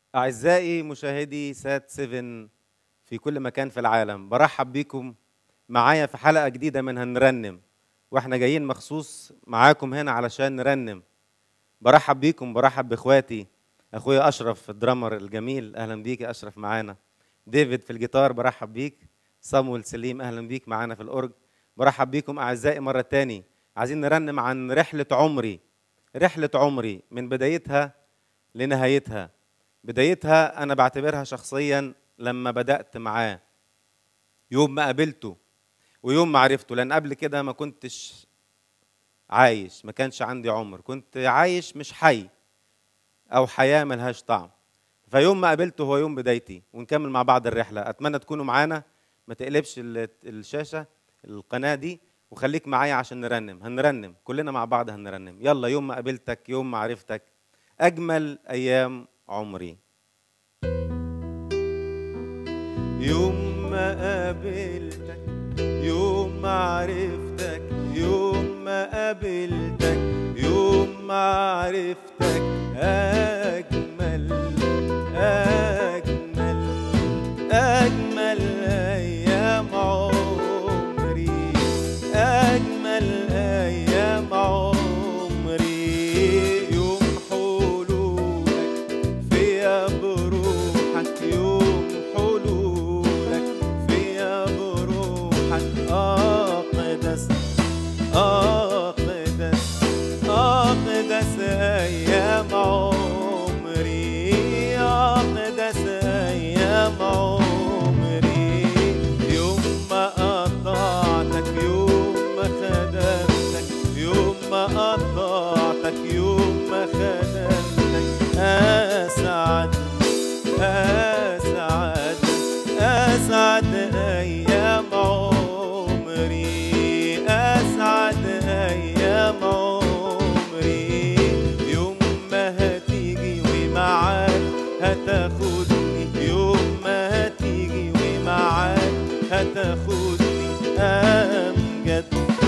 أعزائي مشاهدي سات 7 في كل مكان في العالم برحب بيكم معايا في حلقة جديدة من هنرنم واحنا جايين مخصوص معاكم هنا علشان نرنم برحب بيكم برحب باخواتي اخويا اشرف الدرامر الجميل اهلا بيك يا اشرف معانا ديفيد في الجيتار برحب بيك صامويل سليم اهلا بيك معانا في الاورج برحب بيكم اعزائي مره تاني عايزين نرنم عن رحله عمري رحله عمري من بدايتها لنهايتها بدايتها انا بعتبرها شخصيا لما بدات معاه يوم ما قابلته ويوم ما عرفته لان قبل كده ما كنتش عايش ما كانش عندي عمر كنت عايش مش حي او حياه ملهاش طعم فيوم ما قابلته هو يوم بدايتي ونكمل مع بعض الرحله اتمنى تكونوا معانا ما تقلبش ال- الشاشه القناه دي وخليك معايا عشان نرنم هنرنم كلنا مع بعض هنرنم يلا يوم ما قابلتك يوم ما عرفتك اجمل ايام عمري يوم ما قابلتك يوم ما عرفتك يوم ما قابلتك يوم ما عرفتك أجمل أجمل أجمل أيام عمري أجمل أيام عمري يوم حلولك فيا بروحك يوم حلولك فيا بروحك أقدس أقدس أقدس أيام عمري أقدس أيام عمري يوم ما قطعتك يوم ما خدمتك يوم ما قطعتك يوم ما خدمتك أسعد أسعد أسعد أيام عمري أسعد أيام عمري يوم ما هتيجي ومعاك هتاخدني يوم ما هتيجي ومعاك هتاخدني أمجد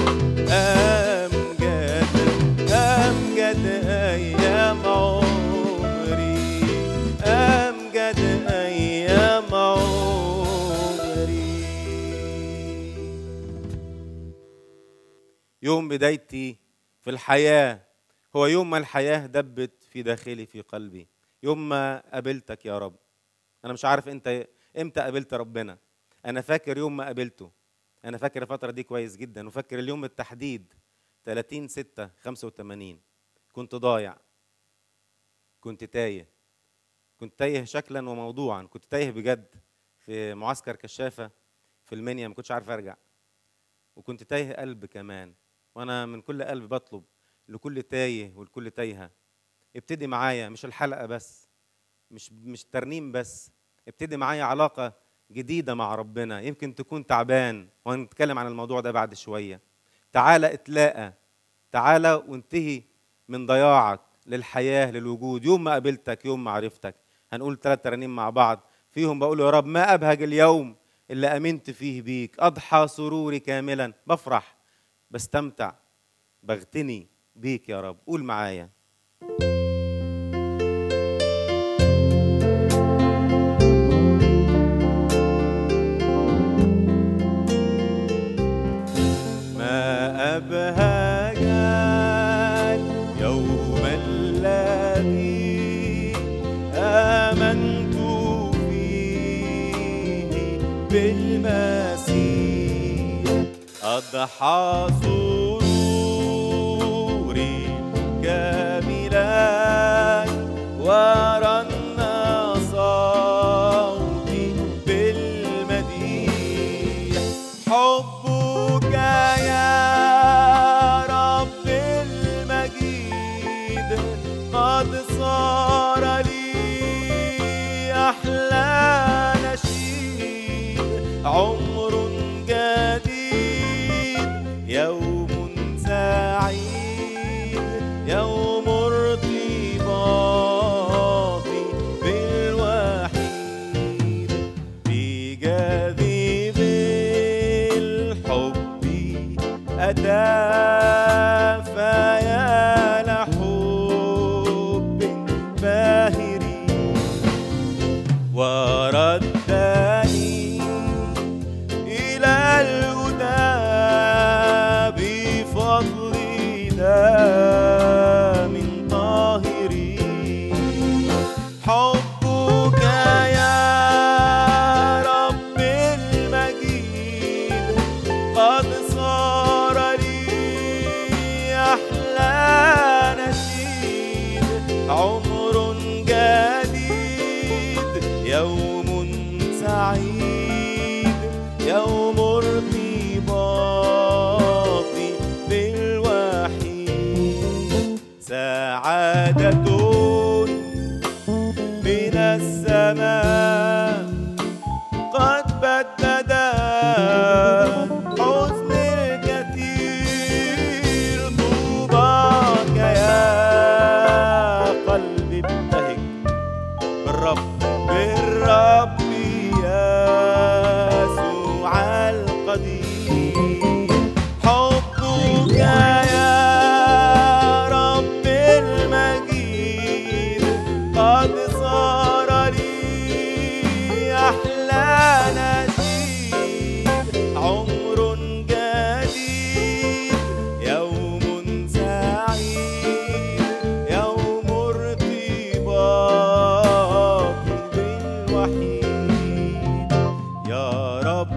أمجد أمجد أيام عمري أمجد أيام عمري يوم بدايتي في الحياة هو يوم ما الحياة دبت في داخلي في قلبي يوم ما قابلتك يا رب أنا مش عارف أنت إمتى قابلت ربنا أنا فاكر يوم ما قابلته أنا فاكر الفترة دي كويس جدا وفاكر اليوم بالتحديد 30 6 85 كنت ضايع كنت تايه كنت تايه شكلا وموضوعا كنت تايه بجد في معسكر كشافة في المنيا ما كنتش عارف أرجع وكنت تايه قلب كمان وانا من كل قلب بطلب لكل تايه ولكل تايهه ابتدي معايا مش الحلقه بس مش مش ترنيم بس ابتدي معايا علاقه جديده مع ربنا يمكن تكون تعبان وهنتكلم عن الموضوع ده بعد شويه تعالى اتلاقى تعالى وانتهي من ضياعك للحياه للوجود يوم ما قابلتك يوم ما عرفتك هنقول ثلاث ترانيم مع بعض فيهم بقول يا رب ما ابهج اليوم اللي امنت فيه بيك اضحى سروري كاملا بفرح بستمتع بغتني بيك يا رب قول معايا ما أبهجك يوم الذي آمنت فيه بالمسيح أضحى سروري كاملا ورن صوتي بالمديح حبك يا رب المجيد قد صار لي أحلى نشيد عمر جديد يوم وردني إلى الهدى بفضل دم طاهر حبك يا رب المجيد قد صار لي أحلى نشيد عمر جديد يوم سعيد يوم ارتباطي بالوحيد سعادة من السماء قد بدد حزن الكثير طوباك يا قلبي ابتهج بالرب بالرب يسوع القدير حبك يا رب المجيد قد صار لي أحلى نشيد عمر جديد يوم سعيد يوم ارتباطي بالوحيد يا رب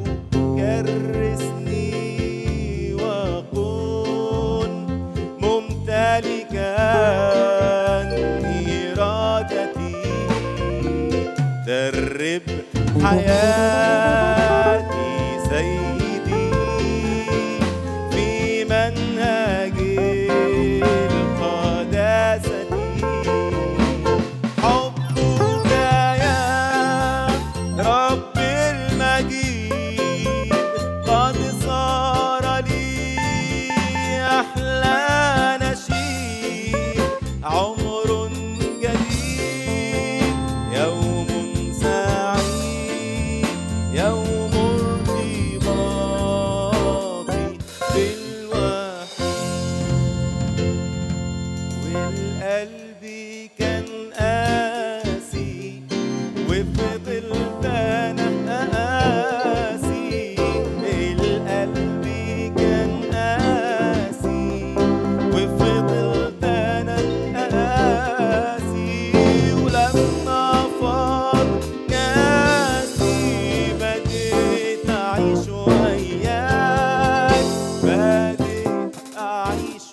كرسني وكن ممتلكا إرادتي درب حياتي سيدي في منهج القداسة حبك يا رب المجيد قد صار لي أحلى نشيد عمر جديد يوم سعيد يوم ارتباطي بالوحيد والقلب كان قاسي وفضلت انا قاسي القلب كان قاسي وفضلت انا قاسي ولما فاض كاسي بديت اعيش وياك بديت اعيش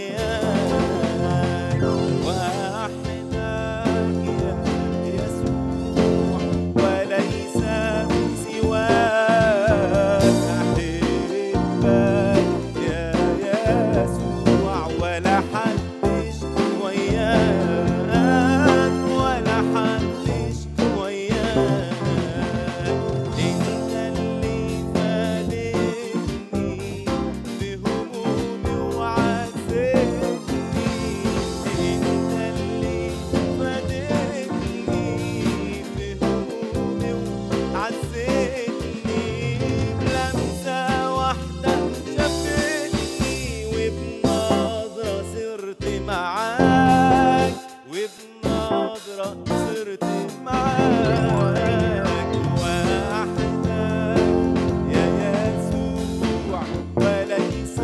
وياك واحدك يا يسوع وليس سواك احبك يا يسوع ولا حدش وياك ولا حدش وياك انت اللي فادتني بهمومي وعزتني انت اللي فادتني بهمومي وعزتني بلمسة واحدة شفتني وبنظرة صرت معاك وبنظرة صرت معاك وحدك يا يسوع وليس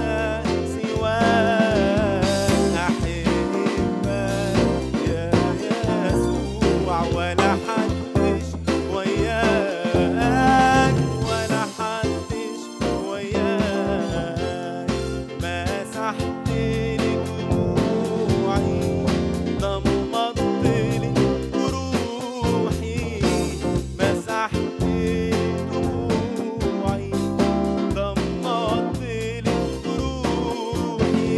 سواك أحبك يا يسوع ولا حدش وياك ولا حدش وياك مسحت لي دموعي ضمت لي جروحي مسحت لي دموعي ضمت لي جروحي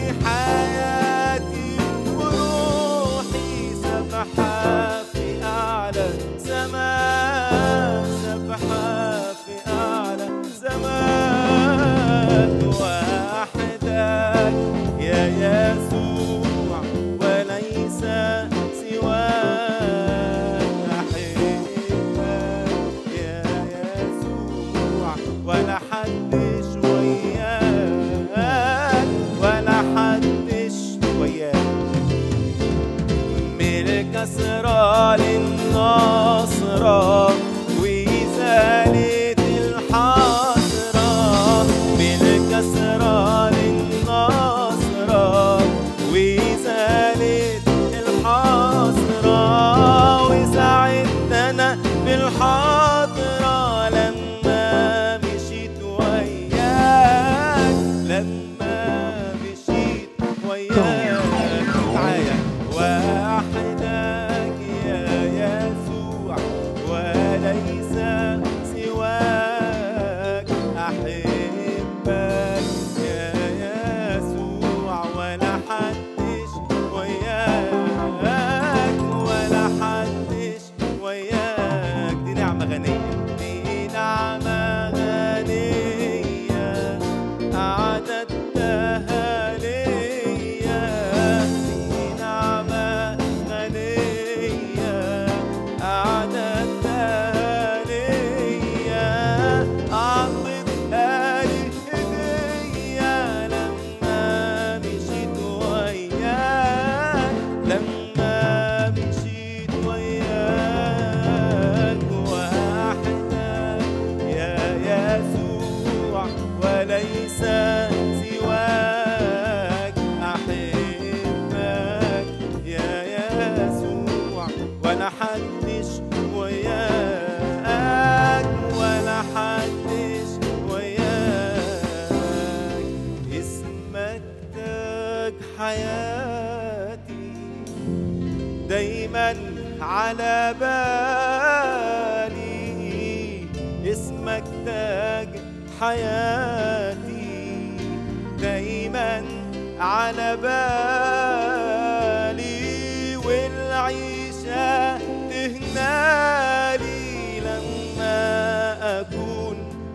حياتي وروحي سبحة في أعلى سماء سبحة في أعلى سماء وحدك يا يسوع وليس سواك أحبك يا يسوع ولا حدش وياك ولا حدش وياك ملك بالكسرى للنصرة وإزالة الحسرة بالكسرة للنصرة وإزالة الحسرة وساعدتنا بالحاضرة لما مشيت وياك لما مشيت وياك معايا وحدك يا يسوع وليس سواك أحبك يا يسوع ولا حدش وياك ولا حدش وياك دي نعمة غنية دي نعمة غنية أعددتها ليا دي نعمة غنية أعددتها ليا أعطيتها لي هدية لما مشيت وياك لما مشيت وياك وحدك يا يسوع وليس سواك أحبك يا يسوع ولا حدش وياك ولا حدش وياك اسمك تاج حياتي دايما على بالي اسمك تاج حياتي دايما على بالي والعيشة تهنالي لما أكون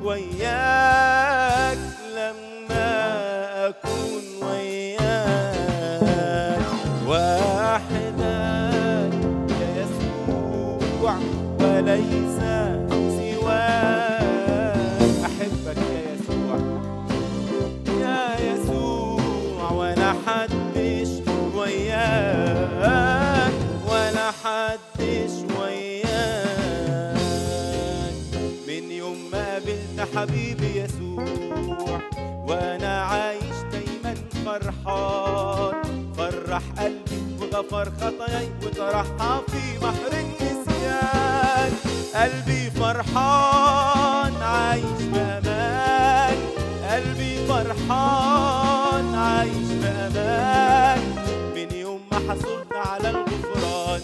وياك لما أكون وياك وحدك يا يسوع وليس سواك أحبك يا يسوع يا يسوع ولا حدش وياك ولا حدش وياك من يوم ما قابلت حبيبي يسوع وانا عايش دايما فرحان فرح قلبي وغفر خطاياي وطرحها في بحر النسيان قلبي فرحان عايش بأمان قلبي فرحان عايش بأمان من يوم ما حصلت على الغفران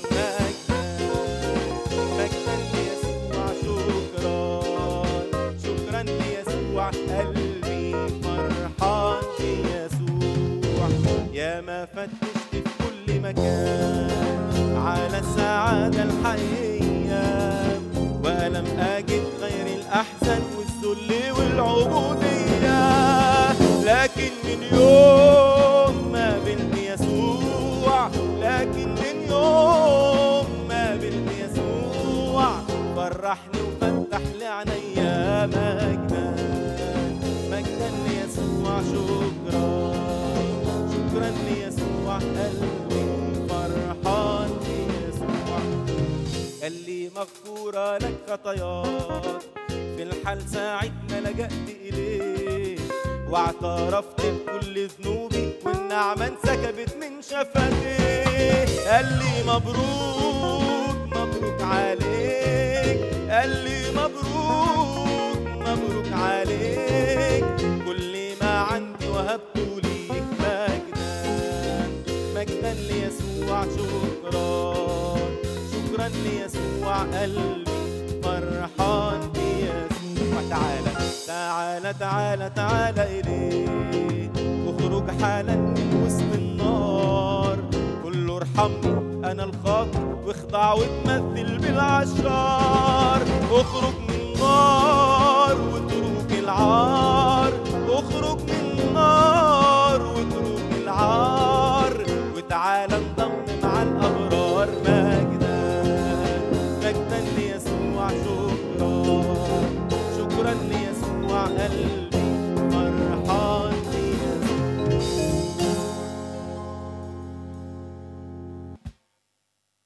مجدا مجدا ليسوع شكرا شكرا ليسوع قلبي فرحان بيسوع يا ما فتشت في كل مكان على السعادة الحقيقية ولم أجد غير الأحزان والذل والعبودية لكن من يوم ما قابلت يسوع لكن من يوم ما قابلت يسوع فرحني وفتح لي عينيا مجدا مجدا ليسوع شكرا شكرا ليسوع قلبي فرحان بيسوع قال لي مغفورة لك خطاياك في الحال ساعة ما لجأت إليه واعترفت بكل ذنوبي والنعمة انسكبت من شفتيه قال لي مبروك مبروك عليك قال لي مبروك مبروك عليك كل ما عندي وهبته ليك مجدا مجدا ليسوع شكرا شكرا ليسوع قلبي فرحان بيسوع تعالى تعالى تعالى تعالى إليه اخرج حالا من وسط النار قل له ارحمني أنا الخاطئ واخضع وتمثل بالعشار اخرج من نار واترك العار اخرج من نار واترك العار وتعالى انضم مع الأبرار مجدا مجدا ليسوع شكرا شكرا ليسوع قلبي فرحان بيسوع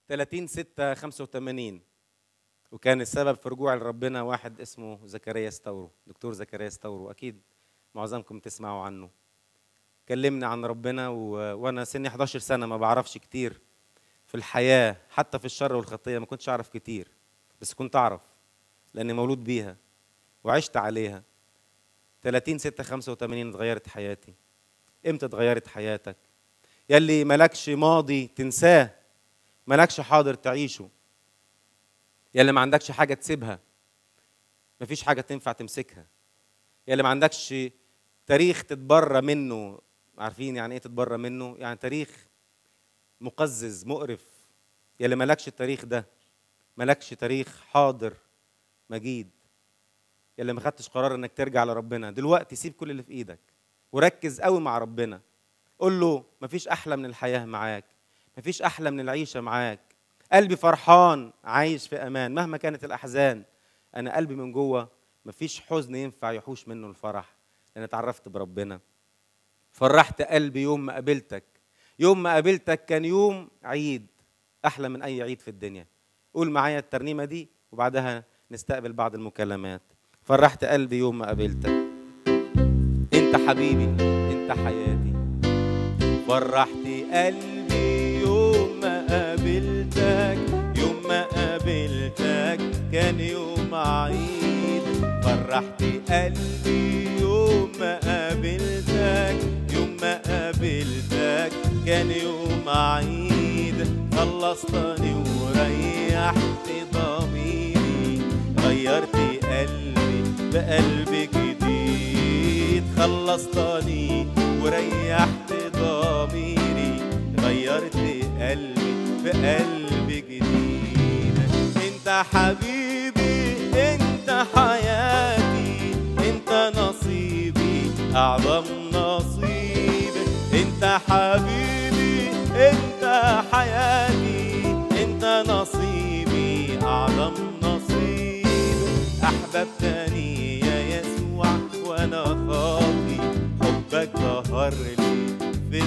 30 6 85 وكان السبب في رجوع لربنا واحد اسمه زكريا ستورو دكتور زكريا ستورو اكيد معظمكم تسمعوا عنه كلمنا عن ربنا و... وانا سني 11 سنه ما بعرفش كتير في الحياه حتى في الشر والخطيه ما كنتش اعرف كتير بس كنت اعرف لاني مولود بيها وعشت عليها 30 6 85 اتغيرت حياتي امتى اتغيرت حياتك يلي ملكش ماضي تنساه ملكش حاضر تعيشه يلي ما عندكش حاجه تسيبها مفيش حاجه تنفع تمسكها يلي ما عندكش تاريخ تتبرى منه عارفين يعني ايه تتبرى منه يعني تاريخ مقزز مقرف يلي ملكش التاريخ ده ملكش تاريخ حاضر مجيد يلي ما خدتش قرار انك ترجع لربنا دلوقتي سيب كل اللي في ايدك وركز قوي مع ربنا قول له مفيش احلى من الحياه معاك مفيش احلى من العيشه معاك قلبي فرحان عايش في امان مهما كانت الاحزان انا قلبي من جوه مفيش حزن ينفع يحوش منه الفرح لان اتعرفت بربنا فرحت قلبي يوم ما قابلتك يوم ما قابلتك كان يوم عيد احلى من اي عيد في الدنيا قول معايا الترنيمه دي وبعدها نستقبل بعض المكالمات فرحت قلبي يوم ما قابلتك انت حبيبي انت حياتي فرحت قلبي يوم ما قابلتك يوم ما قابلتك كان يوم عيد فرحت قلبي يوم ما قابلتك يوم ما قابلتك كان يوم عيد خلصتني وريحت ضميري غيرت قلبي بقلب جديد خلصتني وريحت ضميري غيرت قلبي بقلب جديد انت حبيبي انت حياتي انت نصيبي اعظم نصيب انت حبيبي انت حياتي انت نصيبي اعظم نصيب احببتني يا يسوع وانا خاطي حبك ظهر لي في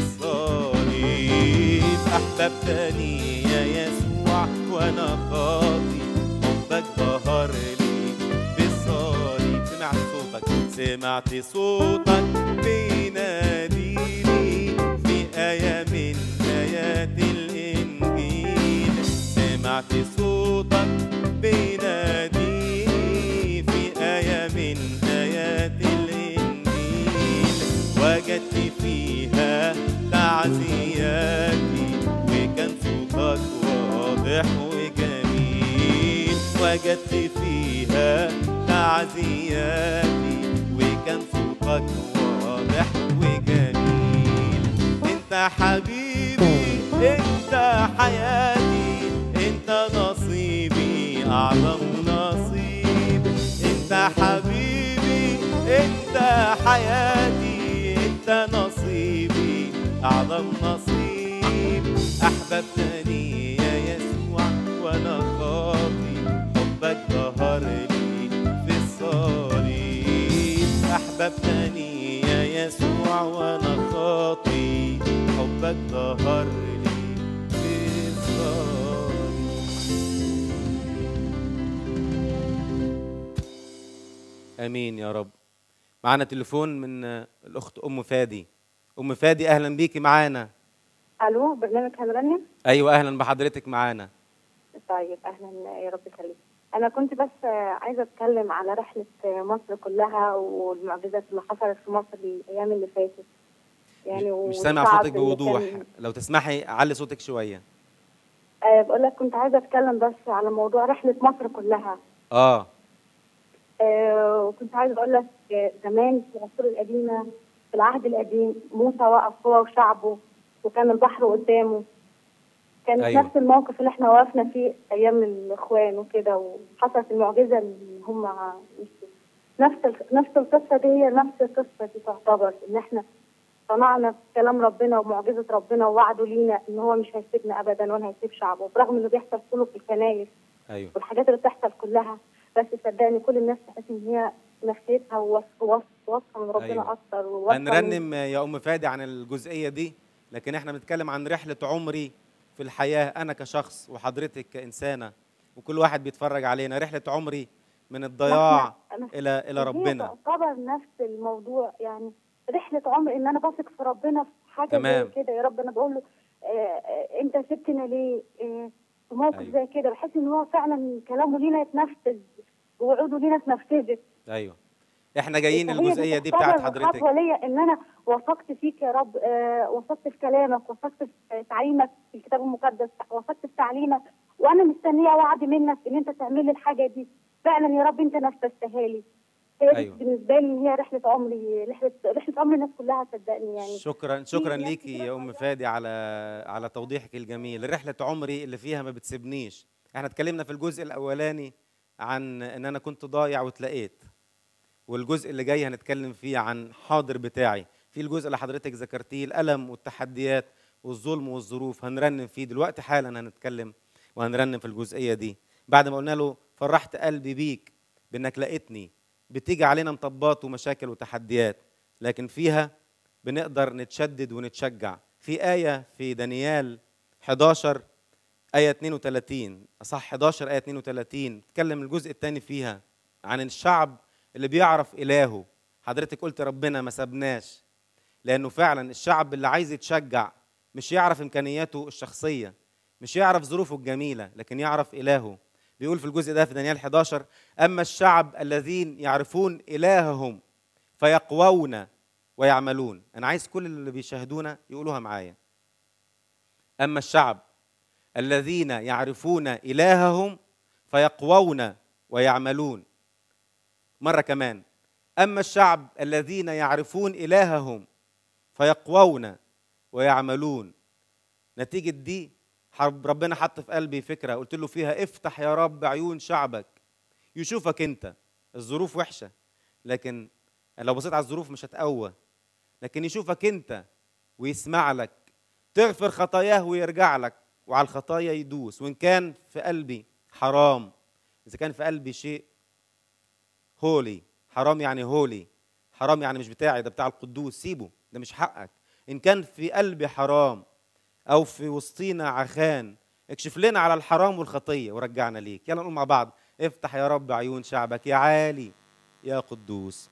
الصليب احببتني يا يسوع وانا خاطي حبك ظهر لي في الصليب سمعت صوتك سمعت صوتك بيناديني في آية من آيات الإنجيل سمعت صوتك بيناديني في آية من آيات الإنجيل وجدت فيها تعزياتي وكان صوتك واضح وجميل وجدت فيها تعزياتي وكان صوتك واضح وجميل انت حبيبي انت حياتي انت نصيبي اعظم نصيب انت حبيبي انت حياتي انت نصيبي اعظم نصيب احببتني يا يسوع وانا خاطي حبك ظهر لي في الصليب احببتني يا يسوع وانا خاطي حبك ظهر لي في الصليب امين يا رب معانا تليفون من الاخت ام فادي ام فادي اهلا بيكي معانا الو برنامج هنرنم ايوه اهلا بحضرتك معانا طيب اهلا يا رب يخليك انا كنت بس عايزه اتكلم على رحله مصر كلها والمعجزات اللي حصلت في مصر الايام اللي فاتت يعني مش سامع والشعب صوتك اللي بوضوح كان- لو تسمحي علي صوتك شويه أه بقول لك كنت عايزه اتكلم بس على موضوع رحله مصر كلها اه أه وكنت عايزه اقول لك آه، زمان في العصور القديمه في العهد القديم موسى وقف هو وشعبه وكان البحر قدامه كان أيوة. نفس الموقف اللي احنا وقفنا فيه ايام الاخوان وكده وحصلت المعجزه اللي هم نفس ال- نفس القصه دي هي نفس القصه دي تعتبر ان احنا صنعنا كلام ربنا ومعجزه ربنا ووعده لينا ان هو مش هيسيبنا ابدا ولا هيسيب شعبه برغم اللي بيحصل كله في الكنايس ايوه والحاجات اللي بتحصل كلها بس صدقني كل الناس تحس ان هي نفسيتها وصف وصف واثقه من ربنا أيوة. اكتر وواثقة من- هنرنم يا ام فادي عن الجزئيه دي لكن احنا بنتكلم عن رحله عمري في الحياه انا كشخص وحضرتك كانسانه وكل واحد بيتفرج علينا رحله عمري من الضياع أنا الى الى هي ربنا تعتبر نفس الموضوع يعني رحلة عمر ان انا بثق في ربنا في حاجة تمام. زي كده يا رب انا بقول له آه آه انت سبتنا ليه؟ آه في موقف أيوة. زي كده بحس ان هو فعلا كلامه لينا يتنفذ ووعوده لينا اتنفذت ايوه احنا جايين فهي الجزئيه دي تعتبر بتاعت حضرتك خطوة ليا ان انا وثقت فيك يا رب آه وثقت في كلامك وثقت في تعليمك في الكتاب المقدس وثقت في تعليمك وانا مستنيه وعد منك ان انت تعمل لي الحاجه دي فعلا يا رب انت نفذتها لي هي دي أيوة. بالنسبه لي ان هي رحله عمري رحله رحله عمر الناس كلها صدقني يعني شكرا شكرا ناس ليكي كتير يا ام حاجات. فادي على على توضيحك الجميل رحله عمري اللي فيها ما بتسيبنيش احنا اتكلمنا في الجزء الاولاني عن ان انا كنت ضايع واتلقيت والجزء اللي جاي هنتكلم فيه عن حاضر بتاعي في الجزء اللي حضرتك ذكرتيه الالم والتحديات والظلم والظروف هنرنم فيه دلوقتي حالا هنتكلم وهنرنم في الجزئيه دي بعد ما قلنا له فرحت قلبي بيك بانك لقيتني بتيجي علينا مطبات ومشاكل وتحديات لكن فيها بنقدر نتشدد ونتشجع في آية في دانيال 11 آية 32 أصح 11 آية 32 تتكلم الجزء الثاني فيها عن الشعب اللي بيعرف إلهه حضرتك قلت ربنا ما سابناش لأنه فعلا الشعب اللي عايز يتشجع مش يعرف إمكانياته الشخصية مش يعرف ظروفه الجميلة لكن يعرف إلهه بيقول في الجزء ده في دانيال 11 أما الشعب الذين يعرفون إلههم فيقوون ويعملون انا عايز كل اللي بيشاهدونا يقولوها معايا اما الشعب الذين يعرفون الههم فيقوون ويعملون مره كمان اما الشعب الذين يعرفون الههم فيقوون ويعملون نتيجه دي حرب ربنا حط في قلبي فكره قلت له فيها افتح يا رب عيون شعبك يشوفك انت الظروف وحشه لكن لو بصيت على الظروف مش هتقوى لكن يشوفك انت ويسمع لك تغفر خطاياه ويرجع لك وعلى الخطايا يدوس وان كان في قلبي حرام اذا كان في قلبي شيء هولي حرام يعني هولي حرام يعني مش بتاعي ده بتاع القدوس سيبه ده مش حقك ان كان في قلبي حرام او في وسطينا عخان اكشف لنا على الحرام والخطيه ورجعنا ليك يلا نقول مع بعض افتح يا رب عيون شعبك يا عالي يا قدوس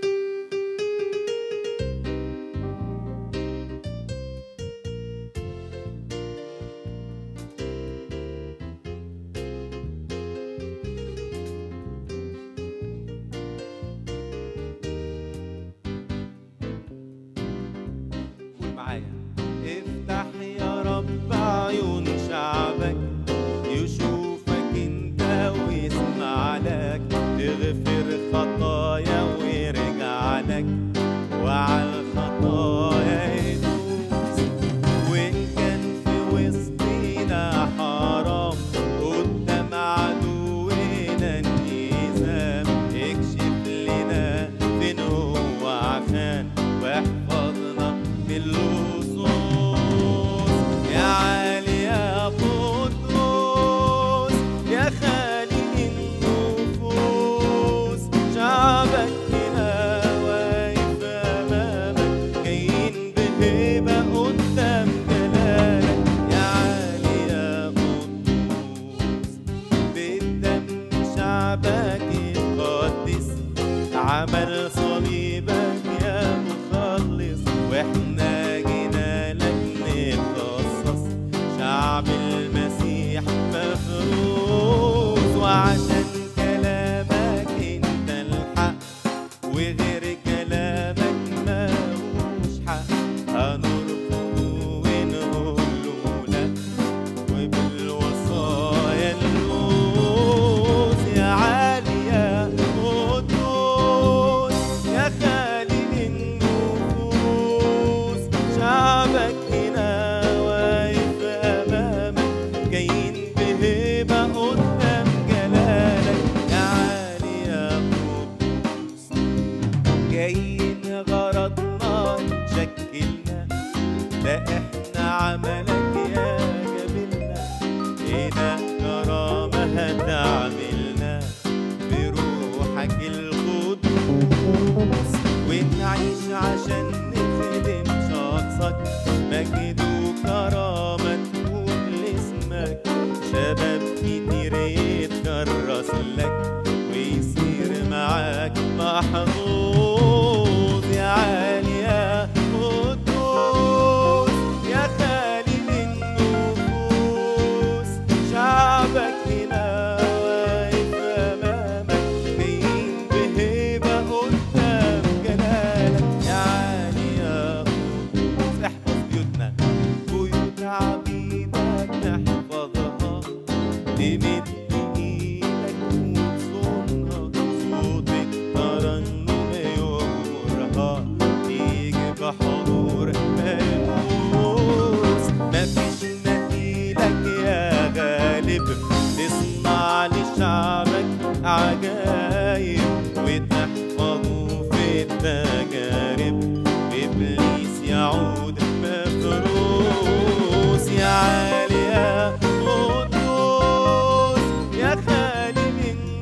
قول معايا افتح يا رب عيون شعبك يشوفك انت ويسمع لك تغفر خطايا ويرجع لك وعلى الخطايا يدوس وان كان في وسطينا حرام قدام عدونا النظام اكشف لنا فين هو عشان واحفظنا باللصوص يا عالي يا قدوس يا خالق النفوس شعبك هنا واقف امامك جايين بهيبه قدام جلالك يا عالي يا قدوس بالدم شعبك يقدس عمل صليبك يا مخلص واحنا جينا لك نتخصص شعب المسيح مفروض وعشان كلامك انت الحق وغير كلامك ملوش حق هنرفض ونقول له لا وبالوصايا نلوث يا عالي يا قدوس يا خالق النفوس شعبك هنا واقف امامك جايين بهبه قدام جلالك يا عالي يا قدوس جايين غرضنا شكلنا ده احنا عملك يا جميلنا هنا كرامة هتعملنا بروحك القدوس ونعيش عشان نخدم شخصك مجد وكرامة تكون كتير يتكرس لك ويصير معاك محظوظ يا عالي يا قدوس يا خالد النفوس شعبك هنا واقف امامك جايين بهيبه قدام جلالك يا عالي يا قدوس احفظ بيوتنا بيوت عبيدك نحفظها تمد ايدك وتصونها صوت الترنم يغمرها تيجي بحضور ملموس مفيش مثيلك يا غالب تصنع لشعبك عجايب وتحفظه في التجارب وابليس يعود مفروس يا عالي يا قدوس يا خالق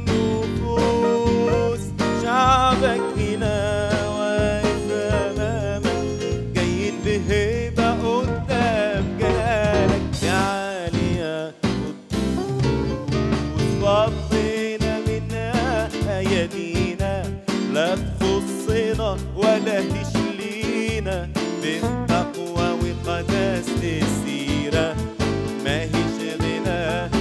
النفوس شعبك هنا واقف امامك جايين بهيبه قدام جلالك يا عالي يا قدوس فضينا منها ايادينا لا تخصنا ولا تشلينا بالتقوى وقداسة السيرة ما هيش غنى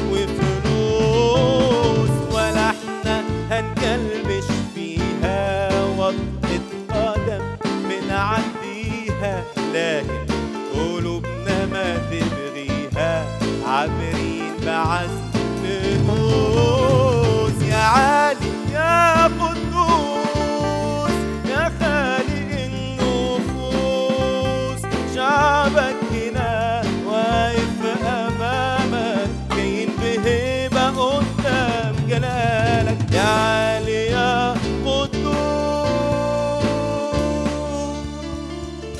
وفلوس ولا احنا هنكلبش فيها وطئة قدم بنعديها لكن قلوبنا ما تبغيها عابرين بعزم ندوس يا عالي يا قدوس يا خالق النفوس شعبك هنا واقف امامك جايين بهيبه قدام جلالك يا عالي يا قدوس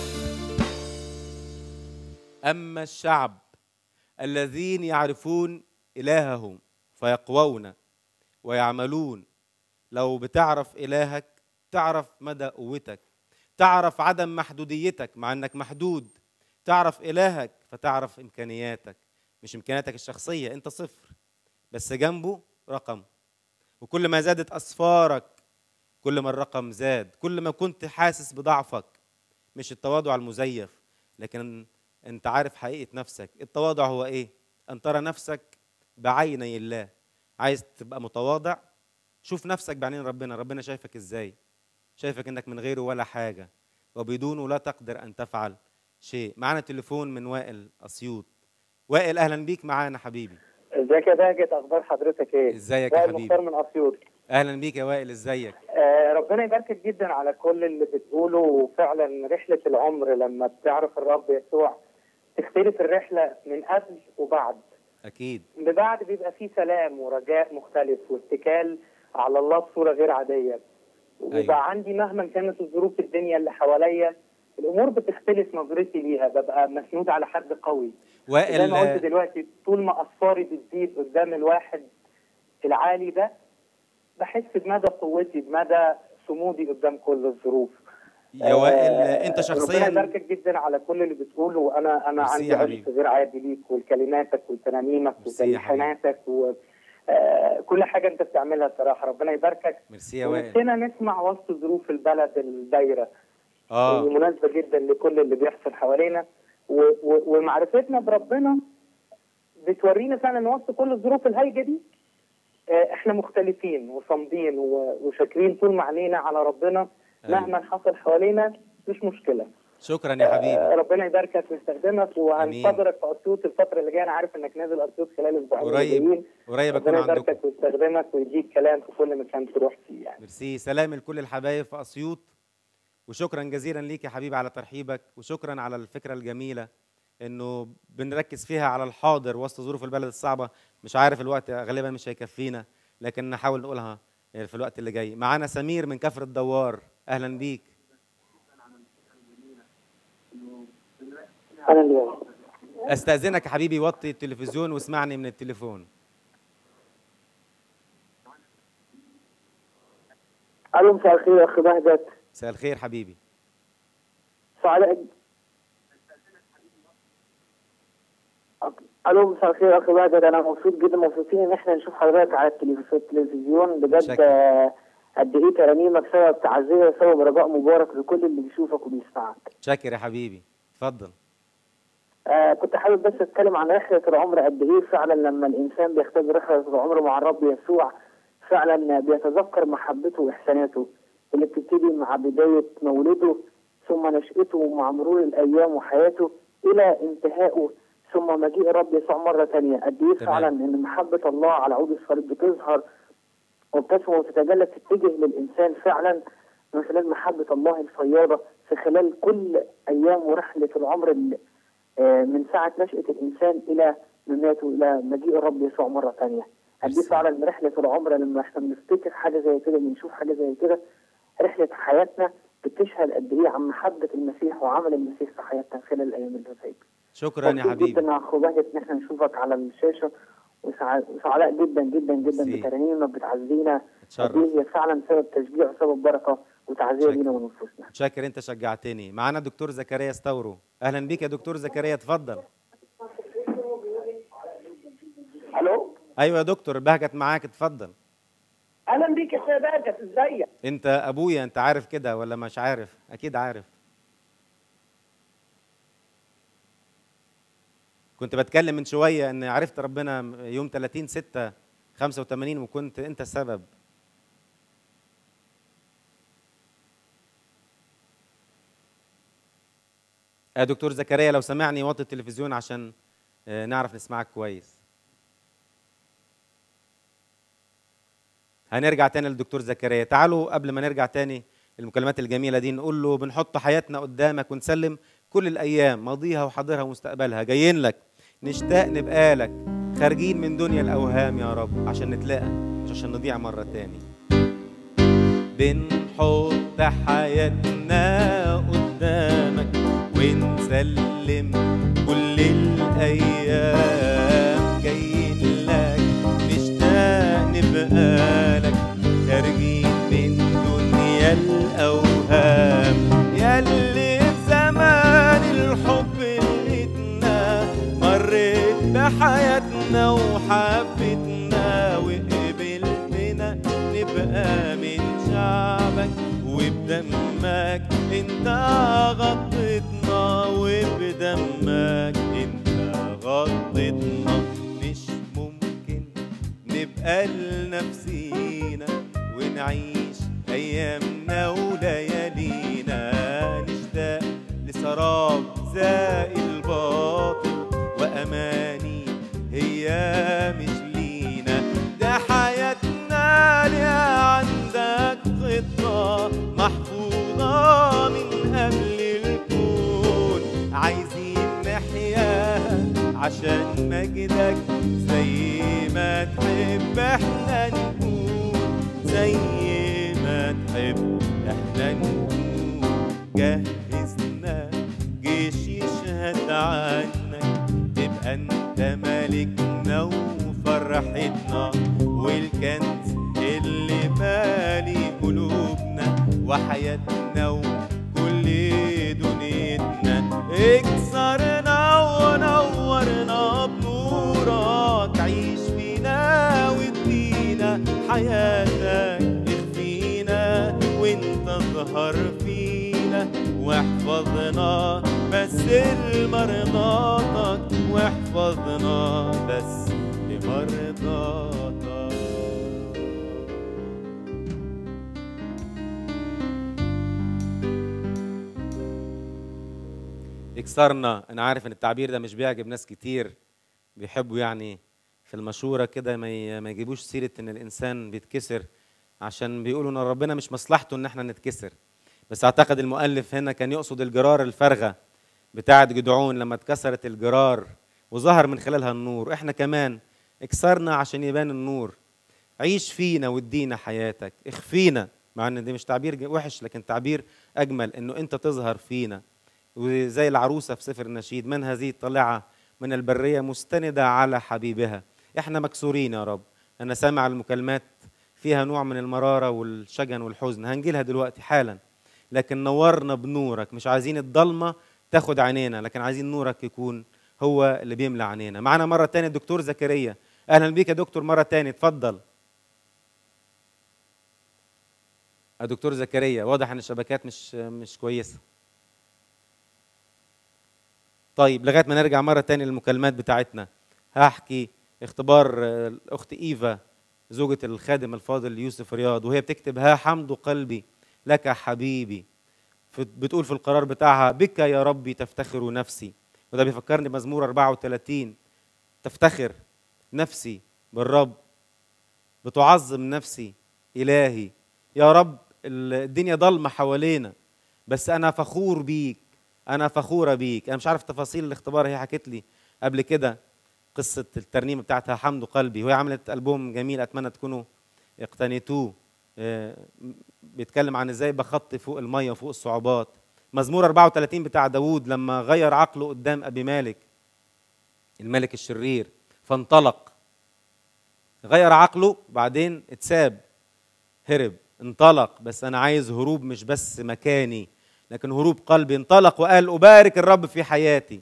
اما الشعب الذين يعرفون الههم فيقوون ويعملون لو بتعرف الهك تعرف مدى قوتك تعرف عدم محدوديتك مع انك محدود تعرف الهك فتعرف امكانياتك مش امكانياتك الشخصيه انت صفر بس جنبه رقم وكل ما زادت اسفارك كل ما الرقم زاد كل ما كنت حاسس بضعفك مش التواضع المزيف لكن انت عارف حقيقه نفسك التواضع هو ايه ان ترى نفسك بعيني الله عايز تبقى متواضع شوف نفسك بعينين ربنا ربنا شايفك ازاي شايفك انك من غيره ولا حاجه وبدونه لا تقدر ان تفعل شيء معانا تليفون من وائل اسيوط وائل اهلا بيك معانا حبيبي ازيك يا باجت اخبار حضرتك ايه؟ ازيك يا وائل حبيبي مختار من اسيوط اهلا بيك يا وائل ازيك آه ربنا يباركك جدا على كل اللي بتقوله وفعلا رحله العمر لما بتعرف الرب يسوع تختلف الرحله من قبل وبعد اكيد من بعد بيبقى فيه سلام ورجاء مختلف واتكال على الله بصوره غير عاديه وبيبقى أيوة. عندي مهما كانت الظروف الدنيا اللي حواليا الامور بتختلف نظرتي ليها ببقى مسنود على حد قوي زي ما قلت وائل دلوقتي طول ما اسفاري بتزيد قدام الواحد العالي ده بحس بمدى قوتي بمدى صمودي قدام كل الظروف يا وائل آه، انت ربنا شخصيا يباركك جدا على كل اللي بتقوله وانا انا ميرسي عندي يا عشق حبيبي. غير عادي ليك ولكلماتك ولترانيمك ميرسي يا حبيبي. وتلحيناتك وكل حاجه انت بتعملها الصراحه ربنا يباركك ميرسي يا وائل ونفسنا نسمع وسط ظروف البلد الدايره اه ومناسبه جدا لكل اللي بيحصل حوالينا و- و- ومعرفتنا بربنا بتورينا فعلا وسط كل الظروف الهايجه دي آه، احنا مختلفين وصامدين و- وشاكرين طول ما عينينا على ربنا أيوة. مهما حصل حوالينا مش مشكله شكرا يا آه، حبيبي ربنا يباركك ويستخدمك وهنتظرك في اسيوط الفتره اللي جايه انا عارف انك نازل اسيوط خلال اسبوعين قريب جايين. قريب اكون ربنا عندكم يباركك ويستخدمك ويديك كلام في كل مكان تروح فيه يعني ميرسي سلام لكل الحبايب في اسيوط وشكرا جزيلا ليك يا حبيبي على ترحيبك وشكرا على الفكره الجميله انه بنركز فيها على الحاضر وسط ظروف البلد الصعبه مش عارف الوقت غالبا مش هيكفينا لكن نحاول نقولها في الوقت اللي جاي معانا سمير من كفر الدوار اهلا بيك انا اليوم استاذنك يا حبيبي وطي التلفزيون واسمعني من التليفون الو مساء الخير يا اخي بهجت مساء الخير حبيبي سعداء الو مساء الخير اخي بهجت انا مبسوط جدا مبسوطين ان احنا نشوف حضرتك على التلفز- التلفزيون بجد شكرا. آه، قد ايه ترانيمك سبب تعزيه وسبب رجاء مبارك لكل اللي بيشوفك وبيسمعك. شاكر يا حبيبي اتفضل آه كنت حابب بس اتكلم عن رحله العمر قد ايه فعلا لما الانسان بيختبر رحله العمر مع الرب يسوع فعلا بيتذكر محبته واحساناته اللي بتبتدي مع بدايه مولده ثم نشأته مع مرور الايام وحياته الى انتهائه ثم مجيء الرب يسوع مره ثانيه قد ايه تمام. فعلا ان محبه الله على عود الصليب بتظهر وبتسمو وتتجلى تتجه للانسان فعلا من خلال محبه الله الفياضه في خلال كل ايام ورحله العمر اللي آه، من ساعة نشأة الإنسان إلى مماته إلى مجيء الرب يسوع مرة ثانية قد إيه ميرسي. فعلا رحلة العمر لما احنا بنفتكر حاجة زي كده بنشوف حاجة زي كده رحلة حياتنا بتشهد قد إيه عن محبة المسيح وعمل المسيح في حياتنا خلال الأيام اللي فاتت شكرا يا مبسوط حبيبي جدا يا أخو بهجت إن احنا نشوفك على الشاشة وسع- وسعداء جدا جدا جدا ميرسي. بترانيمك بتعزينا قد اتشرف إيه هي فعلا سبب تشجيع وسبب بركة وتعزية شكرا. لينا ونفوسنا شاكر انت شجعتني معانا دكتور زكريا استورو اهلا بيك يا دكتور زكريا اتفضل الو ايوه يا دكتور بهجت معاك اتفضل اهلا بيك يا اخويا بهجت ازيك انت ابويا انت عارف كده ولا مش عارف اكيد عارف كنت بتكلم من شويه ان عرفت ربنا يوم 30 6 85 وكنت انت السبب يا دكتور زكريا لو سمعني وطي التلفزيون عشان آه، نعرف نسمعك كويس هنرجع تاني للدكتور زكريا تعالوا قبل ما نرجع تاني المكالمات الجميله دي نقول له بنحط حياتنا قدامك ونسلم كل الايام ماضيها وحاضرها ومستقبلها جايين لك نشتاق نبقى لك خارجين من دنيا الاوهام يا رب عشان نتلاقى مش عشان نضيع مره تاني بنحط حياتنا قدامك ونسلم كل الايام جايين لك نشتاق نبقى لك خارجين من دنيا الاوهام ياللي في زمان الحب لقيتنا مريت بحياتنا وحبتنا وقبلتنا نبقى من شعبك وبدمك انت غطيتنا وبدمك انت غطيتنا مش ممكن نبقى لنفسينا ونعيش ايامنا وليالينا نشتاق لسراب زائل باطل واماني هي مش لينا ده حياتنا ليها عندك خطة محفوظة من قبل الكون عايزين نحياها عشان مجدك زي ما تحب احنا نكون زي ما تحب احنا نكون جهزنا جيش يشهد عنك تبقى انت ملكنا وفرحتنا والكنز اللي مالي قلوبنا وحياتنا وكل دنيتنا اكسرنا ونورنا بنورك عيش فينا وادينا حياتك اخفينا وانت ظهر فينا واحفظنا بس لمرضاتك واحفظنا بس لمرضاتك اكسرنا انا عارف ان التعبير ده مش بيعجب ناس كتير بيحبوا يعني في المشوره كده ما ي- ما يجيبوش سيره ان الانسان بيتكسر عشان بيقولوا ان ربنا مش مصلحته ان احنا نتكسر بس اعتقد المؤلف هنا كان يقصد الجرار الفارغه بتاعه جدعون لما اتكسرت الجرار وظهر من خلالها النور احنا كمان اكسرنا عشان يبان النور عيش فينا وادينا حياتك اخفينا مع ان ده مش تعبير ج- وحش لكن تعبير اجمل انه انت تظهر فينا وزي العروسه في سفر النشيد من هذه الطالعه من البريه مستنده على حبيبها احنا مكسورين يا رب انا سامع المكالمات فيها نوع من المراره والشجن والحزن هنجيلها دلوقتي حالا لكن نورنا بنورك مش عايزين الضلمه تاخد عينينا لكن عايزين نورك يكون هو اللي بيملى عينينا معنا مره تانية الدكتور زكريا اهلا بيك يا دكتور مره تانية اتفضل يا دكتور زكريا واضح ان الشبكات مش مش كويسه طيب لغايه ما نرجع مره تانية للمكالمات بتاعتنا هحكي اختبار آه، الاخت ايفا زوجة الخادم الفاضل يوسف رياض وهي بتكتب ها حمد قلبي لك حبيبي في- بتقول في القرار بتاعها بك يا ربي تفتخر نفسي وده بيفكرني بمزمور 34 تفتخر نفسي بالرب بتعظم نفسي إلهي يا رب الدنيا ضلمة حوالينا بس أنا فخور بيك أنا فخورة بيك أنا مش عارف تفاصيل الاختبار هي حكت لي قبل كده قصة الترنيمة بتاعتها حمد قلبي وهي عملت ألبوم جميل أتمنى تكونوا اقتنيتوه آه، بيتكلم عن ازاي بخطي فوق المية وفوق الصعوبات مزمور 34 بتاع داوود لما غير عقله قدام أبي مالك الملك الشرير فانطلق غير عقله بعدين اتساب هرب انطلق بس انا عايز هروب مش بس مكاني لكن هروب قلبي انطلق وقال ابارك الرب في حياتي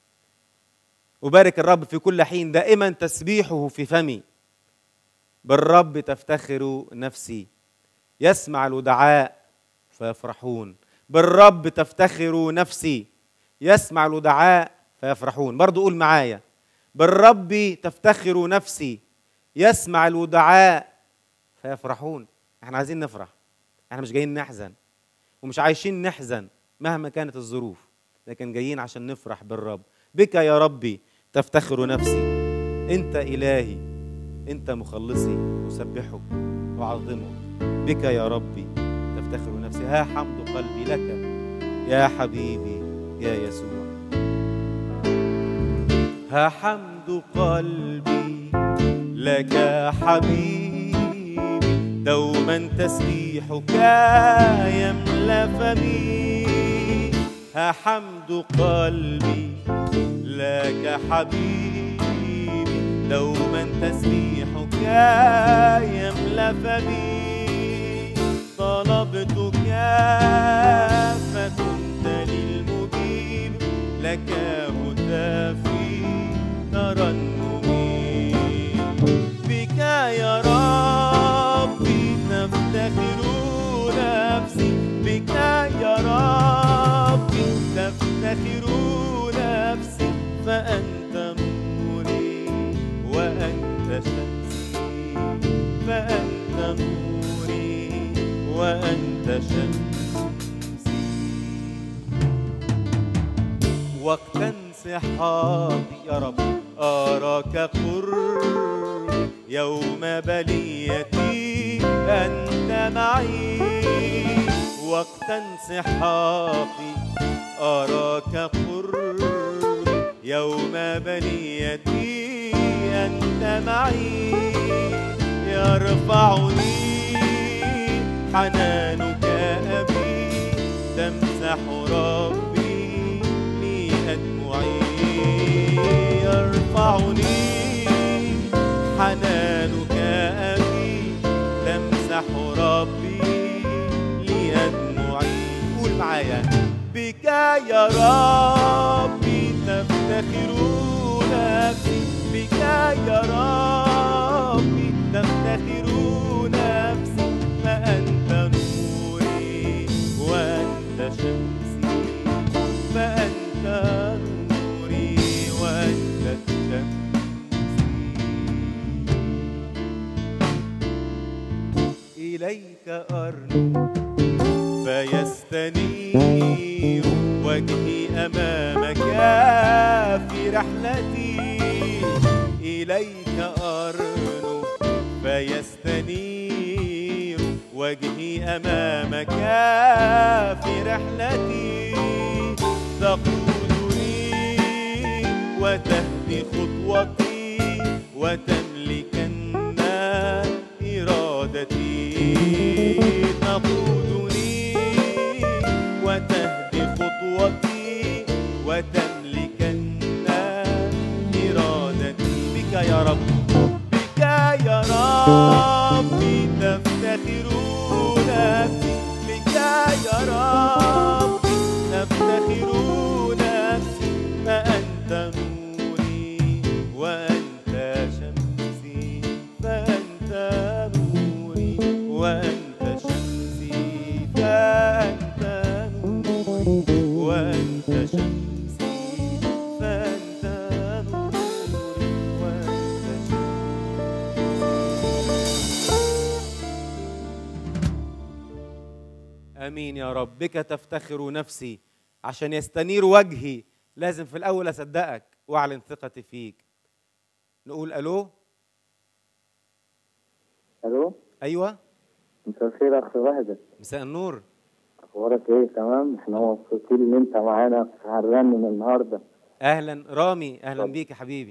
أبارك الرب في كل حين دائما تسبيحه في فمي بالرب تفتخر نفسي يسمع الودعاء فيفرحون بالرب تفتخر نفسي يسمع الودعاء فيفرحون برضو قول معايا بالرب تفتخر نفسي يسمع الودعاء فيفرحون احنا عايزين نفرح احنا مش جايين نحزن ومش عايشين نحزن مهما كانت الظروف لكن جايين عشان نفرح بالرب بك يا ربي تفتخر نفسي انت الهي انت مخلصي اسبحك واعظمك بك يا ربي تفتخر نفسي ها حمد قلبي لك يا حبيبي يا يسوع ها حمد قلبي لك حبيبي دوما تسبيحك يملا فمي ها حمد قلبي لك حبيبي دوما تسبيحك يملا فمي طلبتك فكنت للمجيب لك هتافي ترنمي بك يا ربي تفتخر نفسي بك يا ربي تفتخر نفسي فأنت نوري وأنت شمسي فأنت نوري وأنت شمسي وقت انسحابي يا رب أراك قربي يوم بليتي أنت معي وقت انسحابي أراك قربي يوم بليتي أنت معي يرفعني حنانك أبي تمسح ربي لي أدمعي يرفعني حنانك أبي تمسح ربي لي أدمعي قول معايا بك يا ربي تفتخر نفسي بك يا ربي تفتخر نفسي فأنت نوري وأنت شمسي فأنت نوري وأنت شمسي إليك أرنو فيستنير وجهي أمامك في رحلتي إليك أرنو فيستنير وجهي أمامك في رحلتي تقودني وتهدي خطوتي وتملكن إرادتي تقودني وتهدي خطوتي وتملكن إرادتي بك يا رب بك يا ربي تفتخر نفسي بك يا ربي تفتخر نفسي فأنت نور وأنت شمسي فأنت نوري وأنت شمسي فأنت نوري وأنت امين يا رب بك تفتخر نفسي عشان يستنير وجهي لازم في الاول اصدقك واعلن ثقتي فيك نقول الو الو ايوه مساء الخير يا اخ وهدة مساء النور اخبارك ايه تمام احنا مبسوطين ان انت معانا في هنرنم النهارده اهلا رامي اهلا بيك يا حبيبي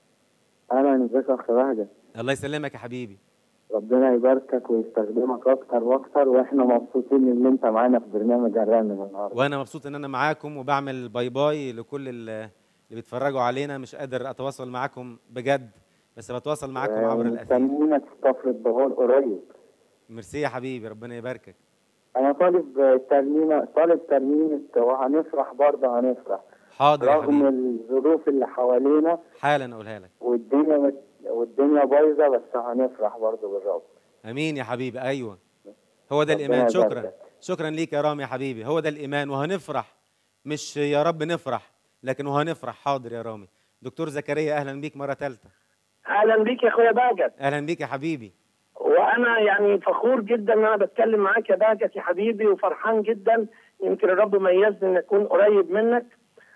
اهلا ازيك يا اخ وهدة الله يسلمك يا حبيبي ربنا يباركك ويستخدمك اكتر واكتر واحنا مبسوطين ان انت معانا في برنامج هنرنم النهارده وانا مبسوط ان انا معاكم وبعمل باي باي لكل ال- اللي بيتفرجوا علينا مش قادر اتواصل معاكم بجد بس بتواصل معاكم عبر الاثير مستنيينك في كفر الدهور قريب ميرسي يا حبيبي ربنا يباركك انا طالب ترنيمه طالب ترنيمه وهنفرح برضه هنفرح حاضر يا رغم حبيبي الظروف اللي حوالينا حالا اقولها لك والدنيا مت... والدنيا بايظه بس هنفرح برضه بالرب امين يا حبيبي ايوه هو ده ربنا الايمان شكرا يباركك. شكرا ليك يا رامي يا حبيبي هو ده الايمان وهنفرح مش يا رب نفرح لكن وهنفرح حاضر يا رامي دكتور زكريا اهلا بيك مره ثالثه اهلا بيك يا اخويا بهجت اهلا بيك يا حبيبي وانا يعني فخور جدا ان انا بتكلم معاك يا بهجت يا حبيبي وفرحان جدا يمكن الرب ميزني ان اكون قريب منك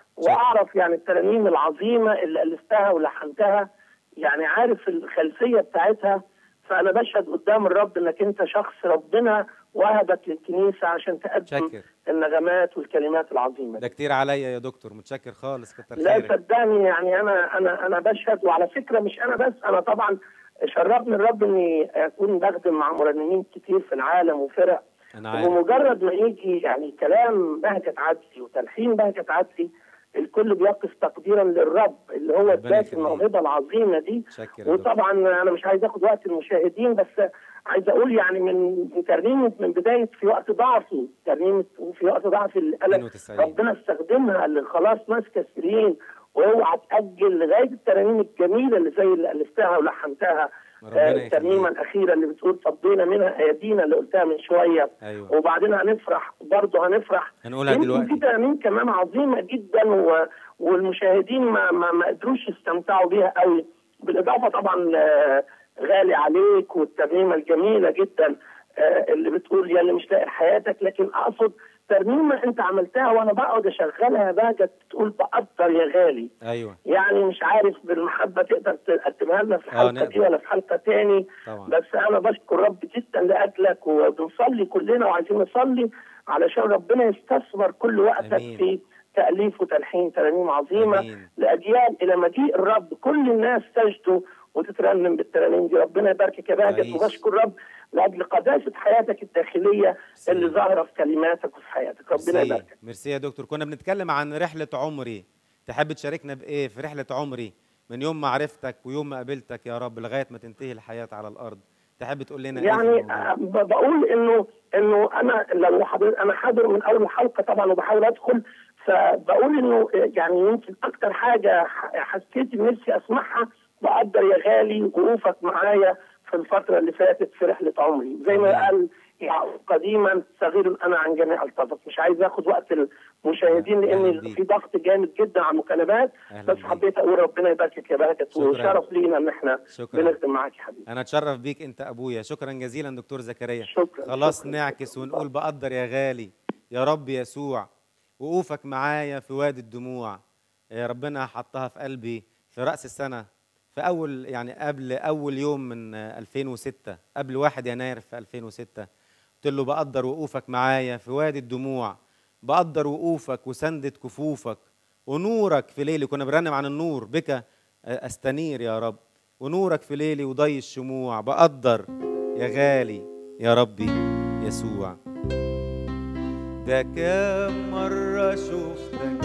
واعرف يعني الترانيم العظيمه اللي الفتها ولحنتها يعني عارف الخلفيه بتاعتها فانا بشهد قدام الرب انك انت شخص ربنا وهبك للكنيسه عشان تقدم شكر النغمات والكلمات العظيمه ده كتير عليا يا دكتور متشكر خالص كتر لا خيرك صدقني يعني انا انا انا بشهد وعلى فكره مش انا بس انا طبعا شرفني الرب اني اكون بخدم مع مرنمين كتير في العالم وفرق انا عارف ومجرد ما يجي يعني كلام بهجة عدلي وتلحين بهجة عدلي الكل بيقف تقديرا للرب اللي هو ربنا اداك يخليك. الموهبه العظيمه دي شكر يا دكتور وطبعا انا مش عايز اخد وقت المشاهدين بس عايز اقول يعني من من ترنيمه من بدايه في وقت ضعفي ترنيمه في وقت ضعفي اللي قال 92 ربنا استخدمها لخلاص ناس كثيرين واوعى تاجل لغايه الترانيم الجميله اللي زي اللي الفتها ولحنتها ربنا آه، الترنيمه يخليك الاخيره اللي بتقول فضينا منها ايادينا اللي قلتها من شويه ايوه وبعدين هنفرح برضه هنفرح هنقولها يمكن دلوقتي في ترانيم كمان عظيمه جدا و... والمشاهدين ما ما, ما قدروش يستمتعوا بيها قوي بالاضافه طبعا آه، غالي عليك والترنيمه الجميله جدا آه، اللي بتقول يا اللي مش لاقي حياتك لكن اقصد ترنيمه انت عملتها وانا بقعد اشغلها بقى تقول بقدر يا غالي ايوه يعني مش عارف بالمحبه تقدر تقدمها لنا في آه، الحلقه نقدر. دي ولا في حلقه تاني طبعا بس انا بشكر رب جدا لاجلك وبنصلي كلنا وعايزين نصلي علشان ربنا يستثمر كل وقتك آمين. في تاليف وتلحين ترانيم عظيمه امين لاجيال الى مجيء الرب كل الناس تجدوا وتترنم بالترانيم دي ربنا يباركك يا بهجت تعيش. وبشكر رب لاجل قداسه حياتك الداخليه اللي ظاهره في كلماتك وفي حياتك ربنا ميرسي يباركك ميرسي يا دكتور كنا بنتكلم عن رحلة عمري تحب تشاركنا بإيه في رحلة عمري من يوم ما عرفتك ويوم ما قابلتك يا رب لغاية ما تنتهي الحياة على الأرض تحب تقول لنا إيه في يعني الموضوع؟ آه، ب- بقول انه انه انا لو حضر انا حاضر من اول الحلقه طبعا وبحاول ادخل فبقول انه آه، يعني يمكن اكتر حاجه ح- حسيت إن نفسي اسمعها بقدر يا غالي وقوفك معايا في الفتره اللي فاتت في رحله عمري زي آمين. ما قال يعقوب قديما صغير انا عن جميع الطبق مش عايز اخد وقت المشاهدين أهلاً لان بيك. في ضغط جامد جدا على المكالمات أهلا بس بيك. حبيت اقول ربنا يباركك يا بهجت شكراً. وشرف لينا ان احنا شكرا بنخدم معاك يا حبيبي أنا أتشرف بيك أنت أبويا شكرا جزيلا دكتور زكريا شكرا خلاص شكراً. نعكس ونقول بقدر يا غالي يا رب يسوع وقوفك معايا في وادي الدموع يا ربنا حطها في قلبي في رأس السنة في أول يعني قبل أول يوم من آه، 2006 قبل 1 يناير في 2006 قلت له بقدر وقوفك معايا في وادي الدموع بقدر وقوفك وسندة كفوفك ونورك في ليلي كنا بنرنم عن النور بك آه، أستنير يا رب ونورك في ليلي وضي الشموع بقدر يا غالي يا ربي يسوع ده كام مرة شفتك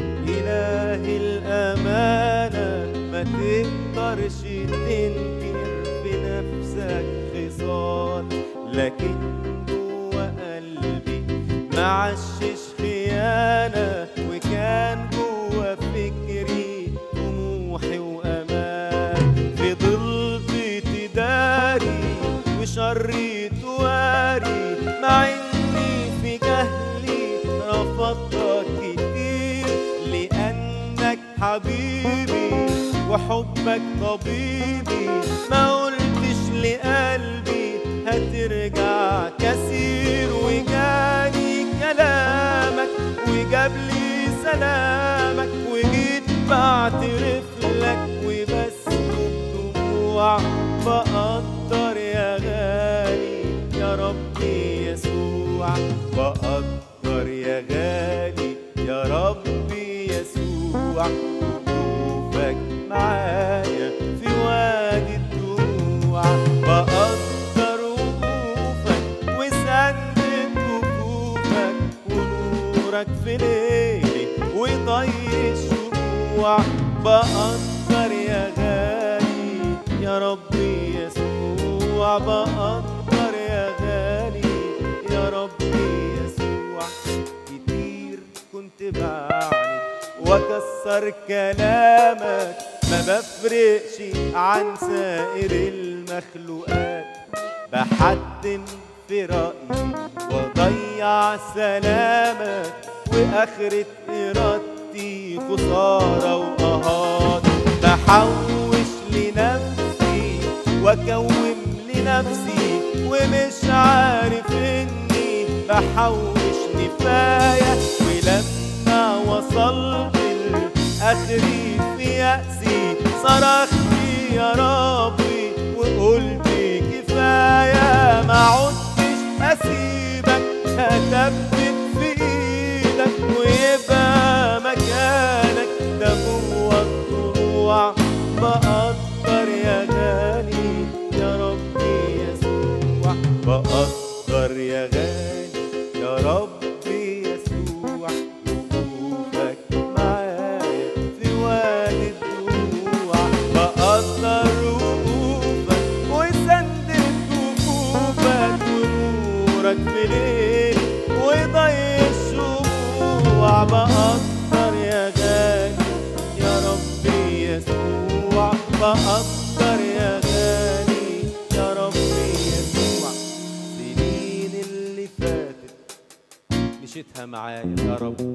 إله الأمانة ما تقدرش تنكر في نفسك خصال لكن جوا قلبي معشش خيانة وكان جوا فكري طموحي وأمان فضلت تداري وشري توالي وحبك طبيبي ما قلتش لقلبي هترجع كثير وجاني كلامك وجاب لي سلامك وجيت بعترف لك وبسكب دموع بقدر يا غالي يا ربي يسوع بقدر يا غالي يا ربي يسوع وقوفك معايا في وادي الدموع بقدر وقوفك وسندت وقوفك ونورك في ليلي وضي الشموع بقدر يا غالي يا ربي يسوع بقدر يا غالي يا ربي يسوع كتير كنت بعند واكسر كلامك ما بفرقش عن سائر المخلوقات بحتم في رأيي وضيع سلامك وآخرة إرادتي خسارة وقهار بحوش لنفسي وأكوم لنفسي ومش عارف إني بحوش نفاية ولما وصلت لآخري في يأسي صرخت يا ربي وقلت كفاية ما عدتش أسيبك هثبت في إيدك ويبقى مكانك ده جوه الضلوع بقدر يا غالي يا ربي يسوع بقدر يا غالي يا ربي يسوع وقوفك معايا في وادي الدموع بقدر وقوفك وسندت وقوفك ونورك في ليل وضي الشموع بقدر يا غالي يا ربي يسوع بقدر يا غالي يا ربي يسوع سنين اللي فاتت مشيتها معايا يا رب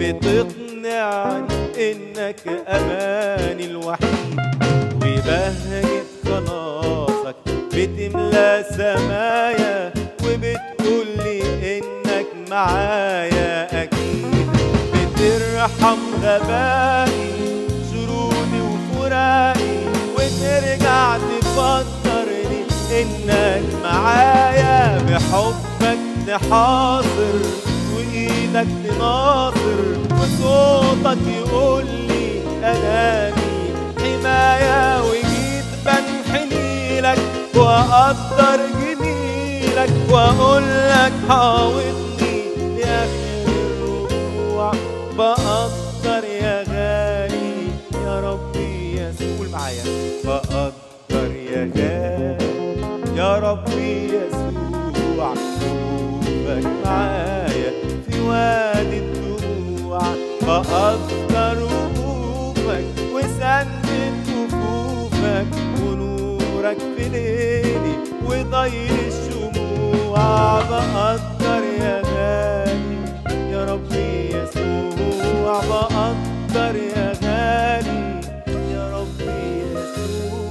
بتقنعني انك اماني الوحيد وبهجة خلاصك بتملى سمايا وبتقول لي انك معايا اكيد بترحم غبائي شرودي وفراقي وترجع تفكرني انك معايا بحبك تحاصر وايدك تناصر وصوتك يقول لي اناني حماية وجيت بنحني لك واقدر جميلك واقول لك حاوطني لاخر الرجوع بقدر يا غالي يا ربي يسوع قول معايا بقدر يا غالي يا ربي يسوع وقوفك معايا في وادي الدموع بقدر وقوفك وسندت وقوفك ونورك في ليلي وضي الشموع بقدر يا غالي يا ربي يسوع بقدر يا غالي يا ربي يسوع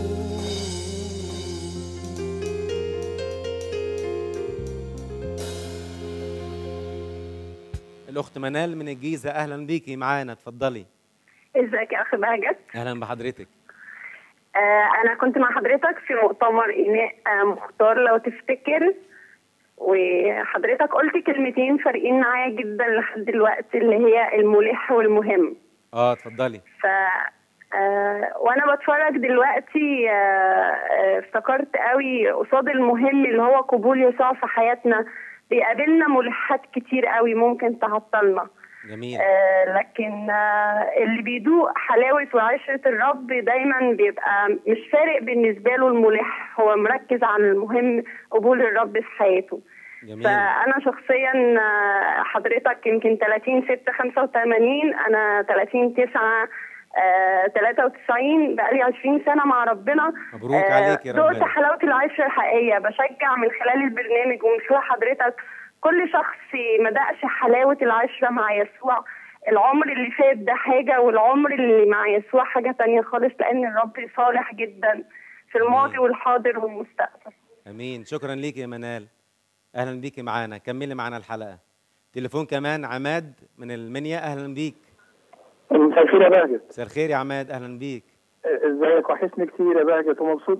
الاخت منال من الجيزه اهلا بيكي معانا اتفضلي ازيك يا اخي بهجت اهلا بحضرتك آه انا كنت مع حضرتك في مؤتمر ايناء آه مختار لو تفتكر وحضرتك قلت كلمتين فارقين معايا جدا لحد دلوقتي اللي هي الملح والمهم اه اتفضلي ف آه وانا بتفرج دلوقتي آه آه افتكرت قوي قصاد المهم اللي هو قبول يسوع في حياتنا بيقابلنا ملحات كتير قوي ممكن تعطلنا جميل آه لكن آه اللي بيدوق حلاوة وعشرة الرب دايما بيبقى مش فارق بالنسبة له الملح هو مركز على المهم قبول الرب في حياته جميل فأنا شخصيا آه، حضرتك يمكن 30 6 85 أنا 30 9 آه 93 بقالي 20 سنة مع ربنا مبروك عليك يا دقت ربنا. حلاوة العشرة الحقيقية بشجع من خلال البرنامج ومن خلال حضرتك كل شخص ما دقش حلاوة العشرة مع يسوع العمر اللي فات ده حاجة والعمر اللي مع يسوع حاجة تانية خالص لأن الرب صالح جدا في الماضي والحاضر والمستقبل امين شكرا ليك يا منال اهلا بيكي معانا كملي معانا الحلقه تليفون كمان عماد من المنيا اهلا بيك مساء الخير يا بهجت مساء الخير يا عماد اهلا بيك ازيك وحشني كتير يا بهجت ومبسوط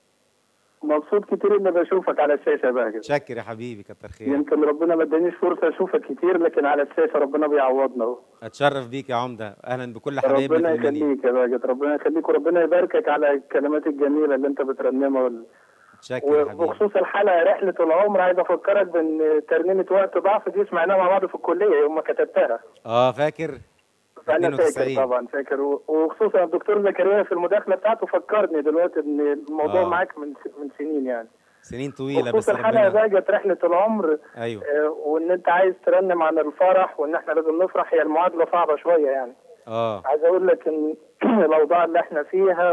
مبسوط كتير اني بشوفك على الشاشه يا بهجت شكر يا حبيبي كتر خير يمكن ربنا ما ادانيش فرصه اشوفك كتير لكن على الشاشه ربنا بيعوضنا اهو اتشرف بيك يا عمده اهلا بكل حبايبنا في ربنا المنيا يخليك يا بهجت ربنا يخليك وربنا يباركك على الكلمات الجميله اللي انت بترنمها وال... شكر يا حبيبي وبخصوص الحلقه رحله العمر عايز افكرك بان ترنيمه وقت ضعف دي سمعناها مع بعض في الكليه يوم ما كتبتها اه فاكر انا 92. فاكر طبعا فاكر و- وخصوصا الدكتور زكريا في المداخله بتاعته فكرني دلوقتي ان الموضوع آه. معاك من من سنين يعني سنين طويله بخصوص بس الحلقه ربنا بقى جت رحله العمر ايوه آه، وان انت عايز ترنم عن الفرح وان احنا لازم نفرح هي المعادله صعبه شويه يعني اه عايز اقول لك ان الاوضاع اللي احنا فيها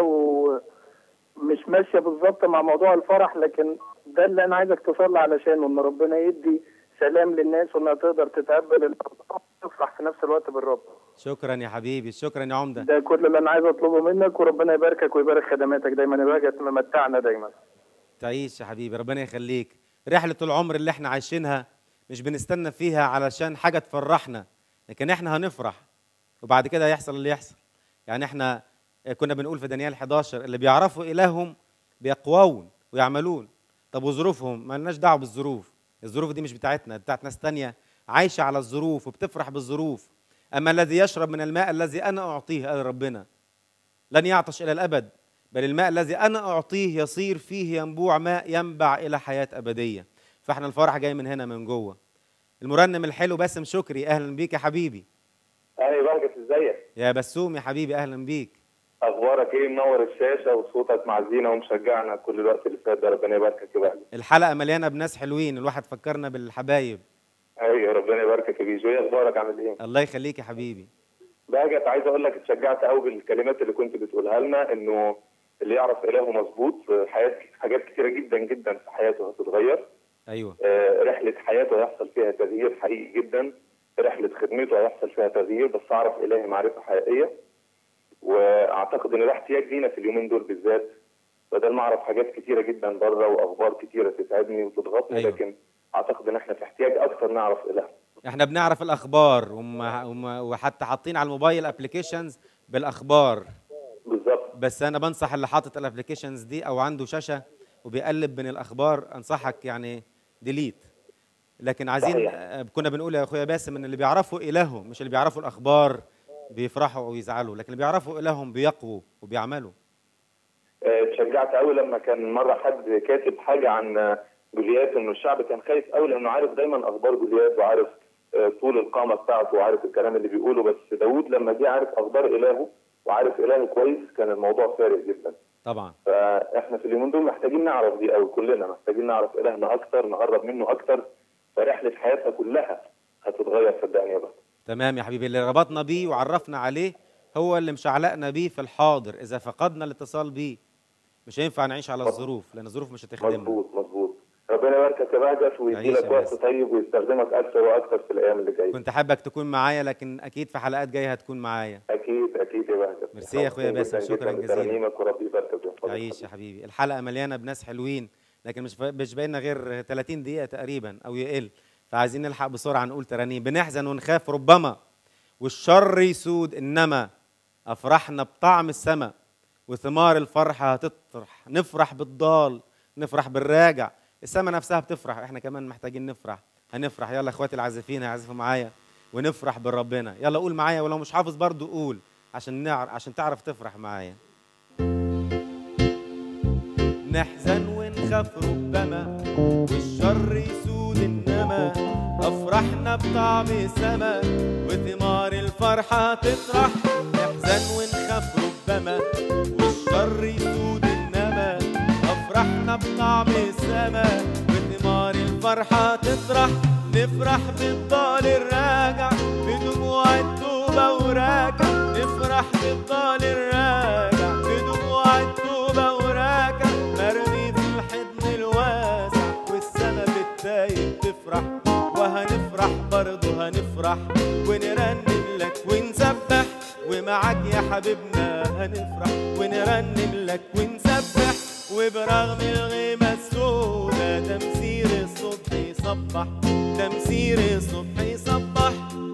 ومش ماشيه بالظبط مع موضوع الفرح لكن ده اللي انا عايزك تصلي علشانه ان ربنا يدي سلام للناس وانها تقدر تتقبل الاوضاع وتفرح في نفس الوقت بالرب شكرا يا حبيبي شكرا يا عمده ده كل اللي انا عايز اطلبه منك وربنا يباركك ويبارك خدماتك دايما يا بهجت ممتعنا دايما تعيش يا حبيبي ربنا يخليك رحلة العمر اللي احنا عايشينها مش بنستنى فيها علشان حاجة تفرحنا لكن احنا هنفرح وبعد كده هيحصل اللي يحصل يعني احنا كنا بنقول في دانيال 11 اللي بيعرفوا إلههم بيقوون ويعملون طب وظروفهم ما لناش دعوة بالظروف الظروف دي مش بتاعتنا بتاعت ناس تانية عايشة على الظروف وبتفرح بالظروف أما الذي يشرب من الماء الذي أنا أعطيه قال ربنا لن يعطش إلى الأبد بل الماء الذي أنا أعطيه يصير فيه ينبوع ماء ينبع إلى حياة أبدية فإحنا الفرح جاي من هنا من جوه المرنم الحلو باسم شكري أهلا بيك يا حبيبي اهلا بهجت ازيك يا بسوم يا حبيبي أهلا بيك اخبارك ايه منور الشاشه وصوتك معزينا ومشجعنا كل الوقت اللي فات ده ربنا يباركك يا بهجت الحلقة مليانة بناس حلوين الواحد فكرنا بالحبايب ايوه ربنا يباركك يا بيجو ايه اخبارك عامل ايه الله يخليك يا حبيبي بهجت عايز اقول لك اتشجعت قوي بالكلمات اللي كنت بتقولها لنا انه اللي يعرف الهه مظبوط في حياه حاجات كتيره جدا جدا في حياته هتتغير أيوه آه، رحله حياته هيحصل فيها تغيير حقيقي جدا رحله خدمته هيحصل فيها تغيير بس اعرف الهي معرفه حقيقيه واعتقد ان ده احتياج لينا في اليومين دول بالذات بدل ما اعرف حاجات كتيره جدا بره واخبار كتيره تتعبني وتضغطني أيوة. لكن اعتقد ان احنا في احتياج اكتر نعرف اله احنا بنعرف الأخبار وما وما وحتى حاطين على الموبايل ابلكيشنز بالأخبار بالظبط بس انا بنصح اللي حاطط الابلكيشنز دي او عنده شاشه وبيقلب بين الاخبار انصحك يعني ديليت لكن عايزين صحيح. آه، كنا بنقول يا اخويا باسم ان اللي بيعرفوا الههم مش اللي بيعرفوا الاخبار بيفرحوا او يزعلوا لكن اللي بيعرفوا الههم بيقووا وبيعملوا آه، اتشجعت قوي لما كان مره حد كاتب حاجه عن آه، جوليات انه الشعب كان خايف قوي لانه عارف دايما اخبار جوليات وعارف آه، طول القامه بتاعته وعارف الكلام اللي بيقوله بس داوود لما جه عارف اخبار الهه وعارف الهه كويس كان الموضوع فارق جدا طبعا فاحنا في اليومين دول محتاجين نعرف دي قوي كلنا محتاجين نعرف الهنا اكتر نقرب منه اكتر فرحله حياتها كلها هتتغير صدقني يا بابا تمام يا حبيبي اللي ربطنا بيه وعرفنا عليه هو اللي مشعلقنا بيه في الحاضر اذا فقدنا الاتصال بيه مش هينفع نعيش على الظروف لان الظروف مش هتخدمنا مظبوط مظبوط ربنا يباركك يا بهجت تعيش ويدي يا لك وقت باسم. طيب ويستخدمك اكثر واكثر في الايام اللي جايه كنت حابك تكون معايا لكن اكيد في حلقات جايه هتكون معايا اكيد اكيد يا بهجت ميرسي يا أخويا باسم، جداً شكراً جداً جزيلاً. لترانيمك وربي يباركك ويحفظك. تعيش يا حبيبي الحلقه مليانه بناس حلوين لكن مش مش باقي لنا غير 30 دقيقه تقريبا او يقل فعايزين نلحق بسرعه نقول ترانيم بنحزن ونخاف ربما والشر يسود انما افرحنا بطعم السماء وثمار الفرحه هتطرح نفرح بالضال نفرح بالراجع السماء نفسها بتفرح احنا كمان محتاجين نفرح هنفرح يلا اخواتي العازفين هيعزفوا معايا ونفرح بربنا يلا قول معايا ولو مش حافظ برضو قول عشان نعرف عشان تعرف تفرح معايا نحزن ونخاف ربما والشر يسود انما افرحنا بطعم السما وثمار الفرحه تطرح نحزن ونخاف ربما والشر يسود انما افرحنا بطعم السما وثمار الفرحه تطرح نفرح بالضال الراجع بدموع التوبه وراجع نفرح بالضال الراجع بدموع التوبه وراجع مرمي في الحضن الواسع والسما بالتايب تفرح وهنفرح برضه هنفرح ونرنم لك ومعاك يا حبيبنا هنفرح ونرنم لك ونسبح وبرغم الغيمة السوداء تمسير الصبح يصبح تمسير الصبح يصبح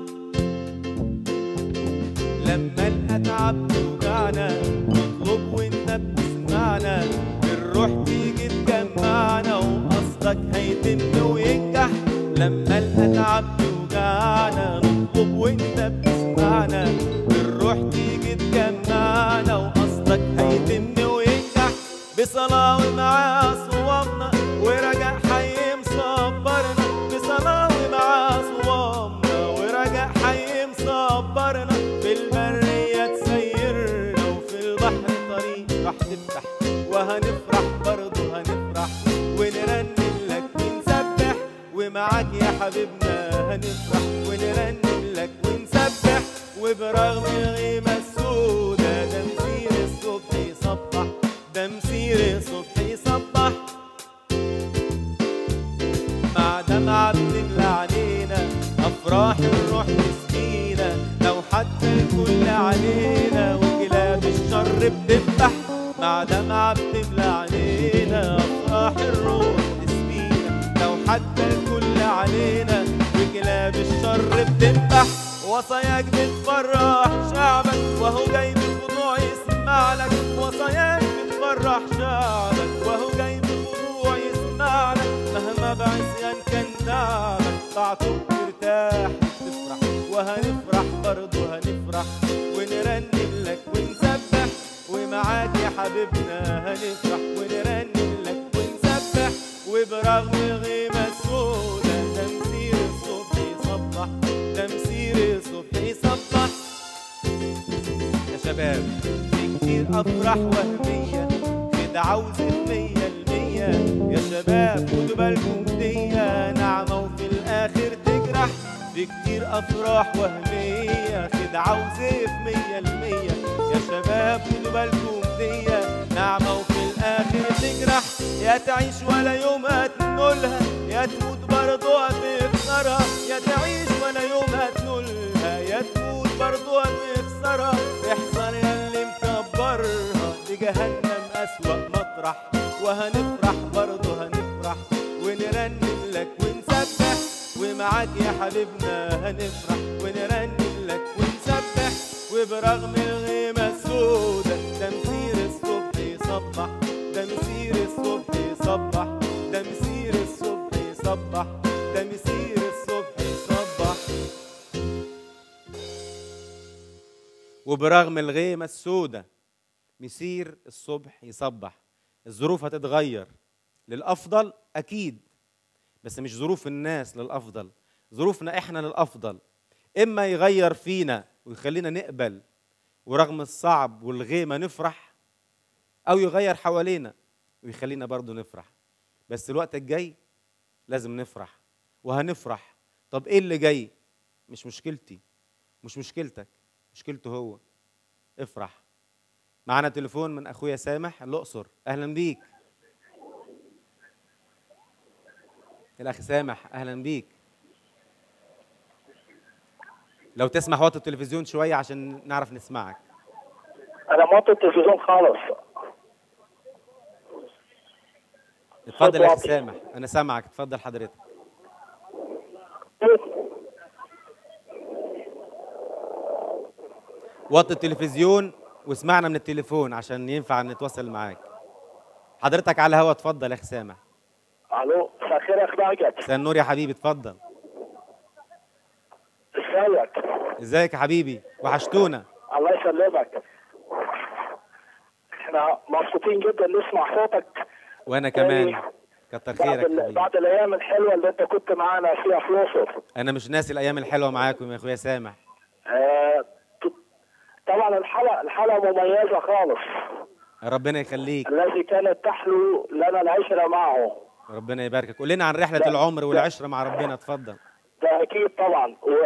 لما الأتعب توجعنا نطلب وانت بتسمعنا بالروح تيجي تجمعنا وقصدك هيتم وينجح لما الأتعب توجعنا نطلب وانت بتسمعنا بالروح تيجي تجمعنا وقصدك هيتم وينجح بصلاة ومعاه صوامنا ورجع حي مصبرنا بصلاة ومعاه صوامنا ورجع حي مصبرنا في البرية تسيرنا وفي البحر طريق راح تفتح وهنفرح برضه هنفرح ونرنم لك ونسبح ومعاك يا حبيبنا هنفرح ونرنم لك ونسبح وبرغم الغيمة السوداء تمسير الصبح يصبح تمسير الصبح يصبح مع دمعة بتملى علينا أفراح الروح تسقينا لو حتى الكل علينا وكلاب الشر بتذبح مع دمعة بتملى علينا أفراح الروح تسقينا لو حتى الكل علينا وكلاب الشر بتذبح وصاياك بتفرح شعبك وهو جاي بخضوع يسمع لك وصاياك بتفرح شعبك وهو جاي بخضوع يسمع لك مهما بعصيان كان تعبك طاعته ترتاح تفرح وهنفرح برضه هنفرح ونرنم لك ونسبح ومعاك يا حبيبنا هنفرح ونرنم لك ونسبح وبرغم الغيمة السوداء تمسير الصبح يصبح تمسير الصبح يصبح يا شباب في كتير افراح وهميه خدعه وزيت مية المية يا شباب خدوا بالكم دية نعمة وفي الآخر تجرح في كتير أفراح وهمية خدعة وزيف مية المية يا شباب خدوا بالكم دية نعمة وفي الآخر تجرح يا تعيش ولا يوم هتنولها يا تموت برضه هتخسرها يا تعيش ولا يوم هتنولها يا تموت برضه هتخسرها احذر يا اللي مكبرها لجهنم أسوأ مطرح وهنفرح برضه هنفرح ونرنم لك ونسبح ومعاك يا حبيبنا هنفرح ونرنم لك ونسبح وبرغم الغيمة السوداء تمسير الصبح يصبح تمسير الصبح يصبح تمسير الصبح يصبح تمسير الصبح يصبح وبرغم الغيمة السوداء مسير الصبح يصبح الظروف هتتغير للأفضل أكيد بس مش ظروف الناس للأفضل ظروفنا إحنا للأفضل إما يغير فينا ويخلينا نقبل ورغم الصعب والغيمة نفرح أو يغير حوالينا ويخلينا برضو نفرح بس الوقت الجاي لازم نفرح وهنفرح طب إيه اللي جاي مش مشكلتي مش مشكلتك مشكلته هو افرح معانا تليفون من اخويا سامح الاقصر اهلا بيك الاخ سامح اهلا بيك لو تسمح وطي التلفزيون شويه عشان نعرف نسمعك انا موطي التلفزيون خالص اتفضل يا اخ واطي. سامح انا سامعك اتفضل حضرتك وطي التلفزيون واسمعنا من التليفون عشان ينفع نتواصل معاك حضرتك على الهوا اتفضل يا اخ سامح الو مساء الخير يا اخ بهجت مساء النور يا حبيبي اتفضل ازيك ازيك يا حبيبي وحشتونا الله يسلمك احنا مبسوطين جدا نسمع صوتك وانا كمان تاني كتر بعد, خيرك ال... حبيبي بعد الايام الحلوه اللي انت كنت معانا فيها في الاقصر انا مش ناسي الايام الحلوه معاكم يا اخويا سامح آه... ت- طبعا الحلقه الحلقه مميزه خالص ربنا يخليك الذي كانت تحلو لنا العشره معه ربنا يباركك قول لنا عن رحله لا. العمر والعشره مع ربنا اتفضل ده اكيد طبعا و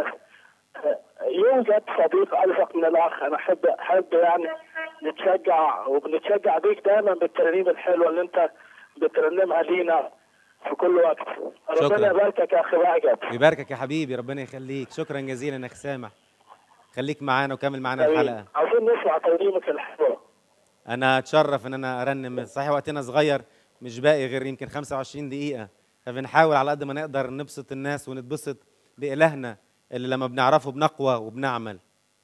يوجد صديق الفق من الاخ انا احب احب يعني نتشجع وبنتشجع بيك دايما بالترانيم الحلوه اللي انت بترنمها لينا في كل وقت شكراً. ربنا يباركك يا اخي بهجت يباركك يا حبيبي ربنا يخليك شكرا جزيلا يا اخ سامح خليك معانا وكمل معانا طيب، الحلقه عاوزين نسمع ترنيمة الحوار انا اتشرف ان انا ارنم صحيح وقتنا صغير مش باقي غير يمكن 25 دقيقه فبنحاول على قد ما نقدر نبسط الناس ونتبسط بالهنا اللي لما بنعرفه بنقوى وبنعمل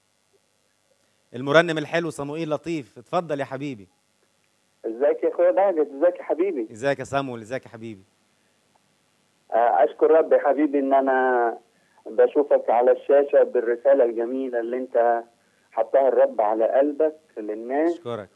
المرنم الحلو صموئيل لطيف اتفضل يا حبيبي ازيك يا اخويا ماجد ازيك يا حبيبي ازيك يا صامويل ازيك يا حبيبي آه، اشكر ربي يا حبيبي ان انا بشوفك على الشاشه بالرساله الجميله اللي انت حطها الرب على قلبك للناس اشكرك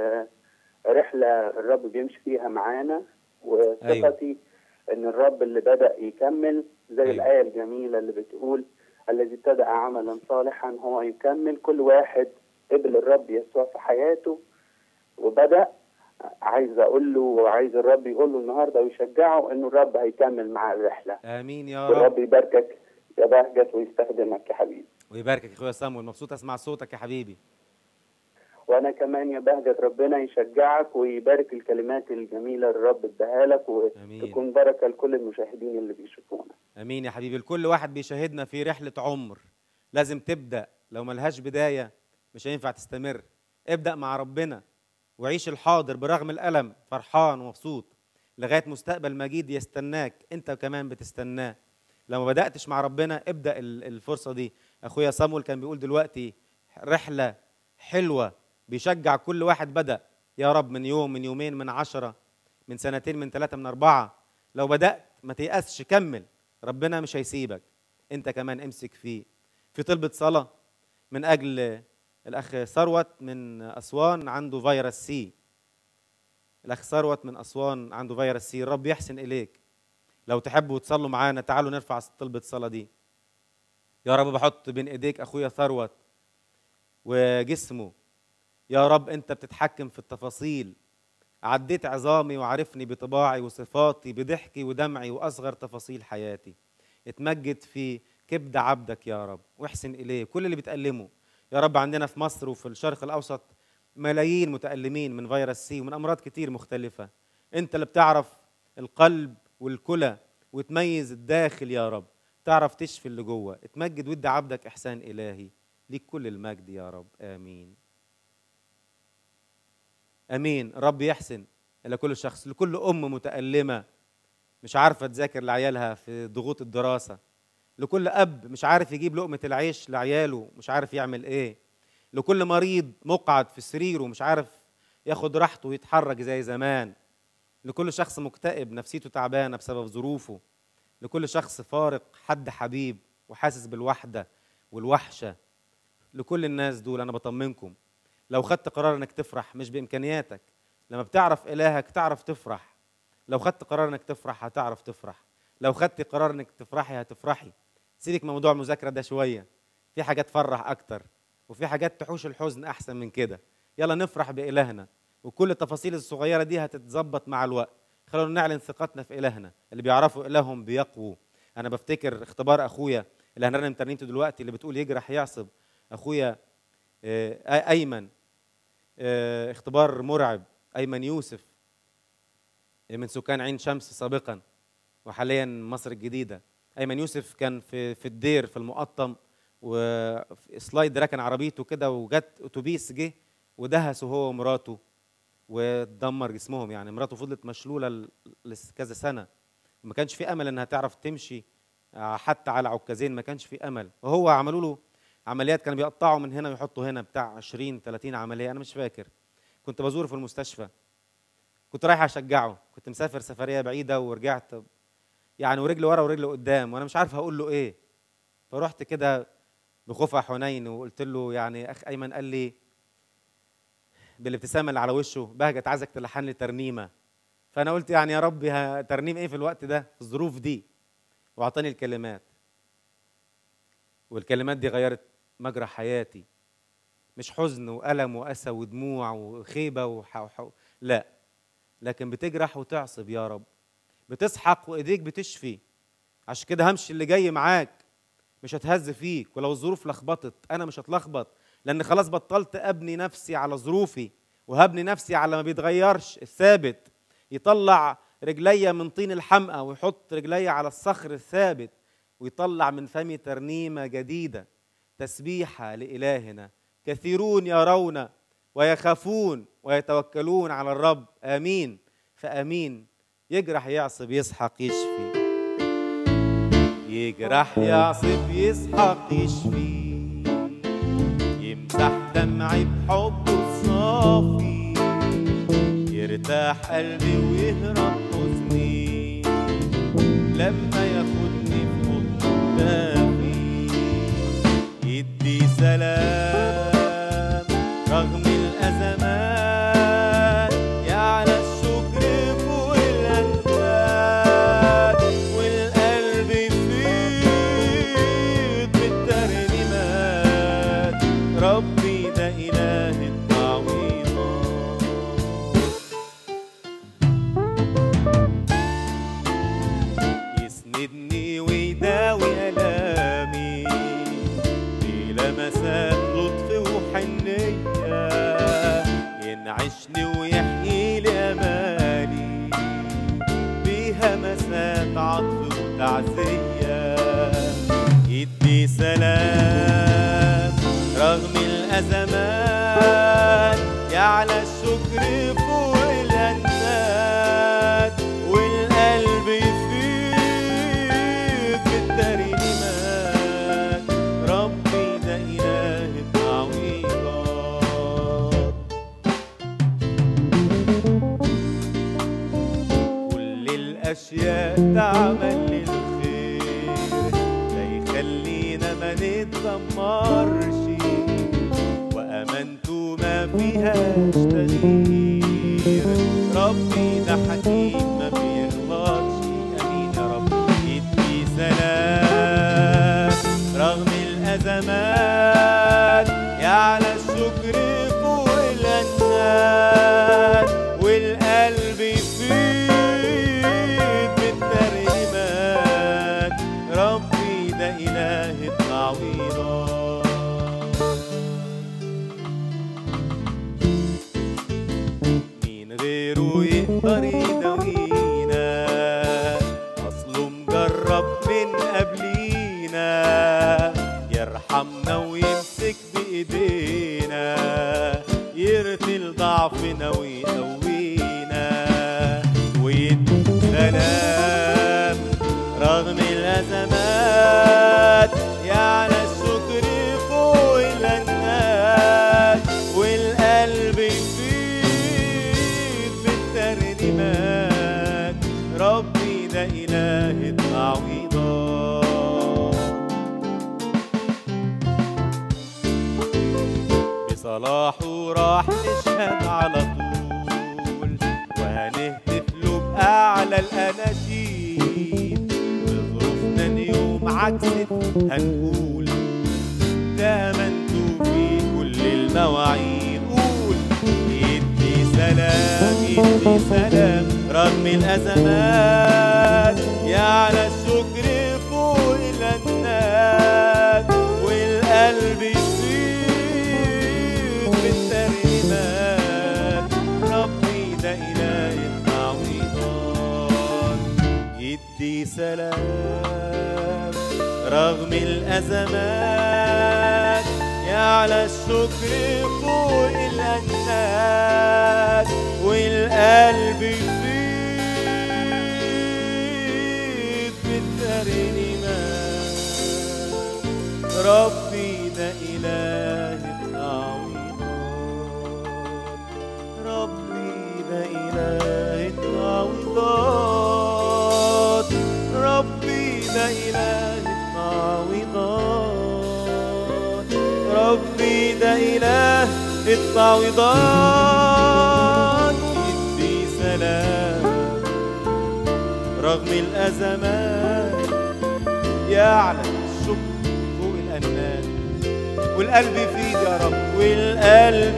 ورحله الرب بيمشي فيها معانا وثقتي أيوة. ان الرب اللي بدا يكمل زي أيوة. الايه الجميله اللي بتقول الذي ابتدأ عملا صالحا هو يكمل كل واحد قبل الرب يسوع في حياته وبدأ عايز اقول له وعايز الرب يقول له النهارده ويشجعه انه الرب هيكمل معاه الرحله امين يا رب والرب يباركك يا بهجت ويستخدمك يا حبيبي ويباركك يا اخويا صامويل مبسوط اسمع صوتك يا حبيبي وانا كمان يا بهجت ربنا يشجعك ويبارك الكلمات الجميله اللي الرب اداها لك امين وتكون بركه لكل المشاهدين اللي بيشوفونا امين يا حبيبي لكل واحد بيشاهدنا في رحله عمر لازم تبدا لو ملهاش بدايه مش هينفع تستمر ابدا مع ربنا وعيش الحاضر برغم الالم فرحان ومبسوط لغايه مستقبل مجيد يستناك انت كمان بتستناه لو ما بداتش مع ربنا ابدا ال- الفرصه دي اخويا صامويل كان بيقول دلوقتي رحله حلوه بيشجع كل واحد بدا يا رب من يوم من يومين من عشرة من سنتين من ثلاثة من أربعة لو بدأت ما تيأسش كمل ربنا مش هيسيبك انت كمان امسك فيه في طلبة صلاة من أجل الأخ ثروت من أسوان عنده فيروس سي الأخ ثروت من أسوان عنده فيروس سي الرب يحسن إليك لو تحبوا تصلوا معانا تعالوا نرفع طلبة الصلاة دي يا رب بحط بين إيديك أخويا ثروت وجسمه يا رب أنت بتتحكم في التفاصيل عديت عظامي وعرفني بطباعي وصفاتي بضحكي ودمعي وأصغر تفاصيل حياتي اتمجد في كبد عبدك يا رب واحسن إليه كل اللي بتألمه يا رب عندنا في مصر وفي الشرق الأوسط ملايين متألمين من فيروس سي ومن أمراض كتير مختلفة أنت اللي بتعرف القلب والكلى وتميز الداخل يا رب تعرف تشفي اللي جوه اتمجد ودي عبدك إحسان إلهي ليك كل المجد يا رب آمين امين الرب يحسن الى كل شخص لكل ام متالمه مش عارفه تذاكر لعيالها في ضغوط الدراسه لكل اب مش عارف يجيب لقمه العيش لعياله مش عارف يعمل ايه لكل مريض مقعد في سريره مش عارف ياخد راحته ويتحرك زي زمان لكل شخص مكتئب نفسيته تعبانه بسبب ظروفه لكل شخص فارق حد حبيب وحاسس بالوحده والوحشه لكل الناس دول انا بطمنكم لو خدت قرار انك تفرح مش بامكانياتك لما بتعرف الهك تعرف تفرح لو خدت قرار انك تفرح هتعرف تفرح لو خدت قرار انك تفرحي هتفرحي سيبك من موضوع المذاكره ده شويه في حاجات تفرح اكتر وفي حاجات تحوش الحزن احسن من كده يلا نفرح بالهنا وكل التفاصيل الصغيره دي هتتظبط مع الوقت خلونا نعلن ثقتنا في الهنا اللي بيعرفوا الههم بيقووا انا بفتكر اختبار اخويا اللي هنرنم ترنيمته دلوقتي اللي بتقول يجرح يعصب اخويا آه، ايمن آه، اختبار مرعب ايمن يوسف من سكان عين شمس سابقا وحاليا مصر الجديده ايمن يوسف كان في في الدير في المقطم وسلايد ركن عربيته كده وجت اتوبيس جه ودهسه هو ومراته ودمر جسمهم يعني مراته فضلت مشلوله ل- لس- كذا سنه ما كانش في امل انها تعرف تمشي آه، حتى على عكازين ما كانش في امل وهو عملوا له عمليات كانوا بيقطعوا من هنا ويحطوا هنا بتاع 20 30 عمليه انا مش فاكر كنت بزوره في المستشفى كنت رايح اشجعه كنت مسافر سفريه بعيده ورجعت يعني ورجل ورا ورجل قدام وانا مش عارف هقول له ايه فرحت كده بخفع حنين وقلت له يعني اخ ايمن قال لي بالابتسامه اللي على وشه بهجت عايزك تلحن لي ترنيمه فانا قلت يعني يا رب ها- ترنيم ايه في الوقت ده في الظروف دي واعطاني الكلمات والكلمات دي غيرت مجرى حياتي مش حزن والم واسى ودموع وخيبه وح... وح... لا لكن بتجرح وتعصب يا رب بتسحق وايديك بتشفي عشان كده همشي اللي جاي معاك مش هتهز فيك ولو الظروف لخبطت انا مش هتلخبط لان خلاص بطلت ابني نفسي على ظروفي وهبني نفسي على ما بيتغيرش الثابت يطلع رجليا من طين الحمقى ويحط رجليا على الصخر الثابت ويطلع من فمي ترنيمه جديده تسبيحة لإلهنا كثيرون يرون ويخافون ويتوكلون على الرب آمين فآمين يجرح يعصب يسحق يشفي يجرح يعصب يسحق يشفي يمسح دمعي بحبه الصافي يرتاح قلبي ويهرب حزني لما ياخدني في حضنه دافي يدي سلام رغم الأزمات يعلى الشكر فوق الأنفات والقلب يفيض بالترنيمات ربي ده إله التعويضات يسندني ويداوي ألامي بلمسات لطف وحنية ينعشني ويحيي لي أمالي بهمسات عطف وتعزية يدي سلام رغم الأزمات يعلى الشكر فوق الأنفات والقلب يفيض بالترنيمات ربي ده إله التعويضات كل الأشياء تعمل للخير ده يخلينا ما نتذمرش وأمنت ما فيهاش تغيير ربي ده حكيم ما بيغلطش أمين يا رب يدي سلام رغم الأزمات يعلى الشكر فوق الأنات والقلب يفيض بالترنيمات ربي ده إله التعويضات مين غيره يقدر يداوينا اصله مجرب من قبلينا يرحمنا ويمسك بايدينا يرثل ضعفنا ويقوينا ويدي سلام رغم الازمات يعلى الشكر فوق الانات والقلب يفيض بالترنيمات ربي ده اله التعويضات بصلاحه راح نشهد على طول وهنهتف له بأعلى الأناشيد وظروفنا اليوم عكست هنقول ده منتو في كل المواعيد قول يدي سلام يدي سلام رغم الأزمات يعلى الشكر فوق الأنات والقلب يفيض بالترنيمات ربي ده إله التعويضات يدي سلام رغم الأزمات يعلى الشكر فوق الأنات والقلب يفيض بالترنيمات ربي ده إله التعويضات ربي ده إله التعويضات ربي ده إله التعويضات ربي ده إله التعويضات يدي سلام رغم الأزمات يعلى الشكر فوق الأنات والقلب يفيد يا رب والقلب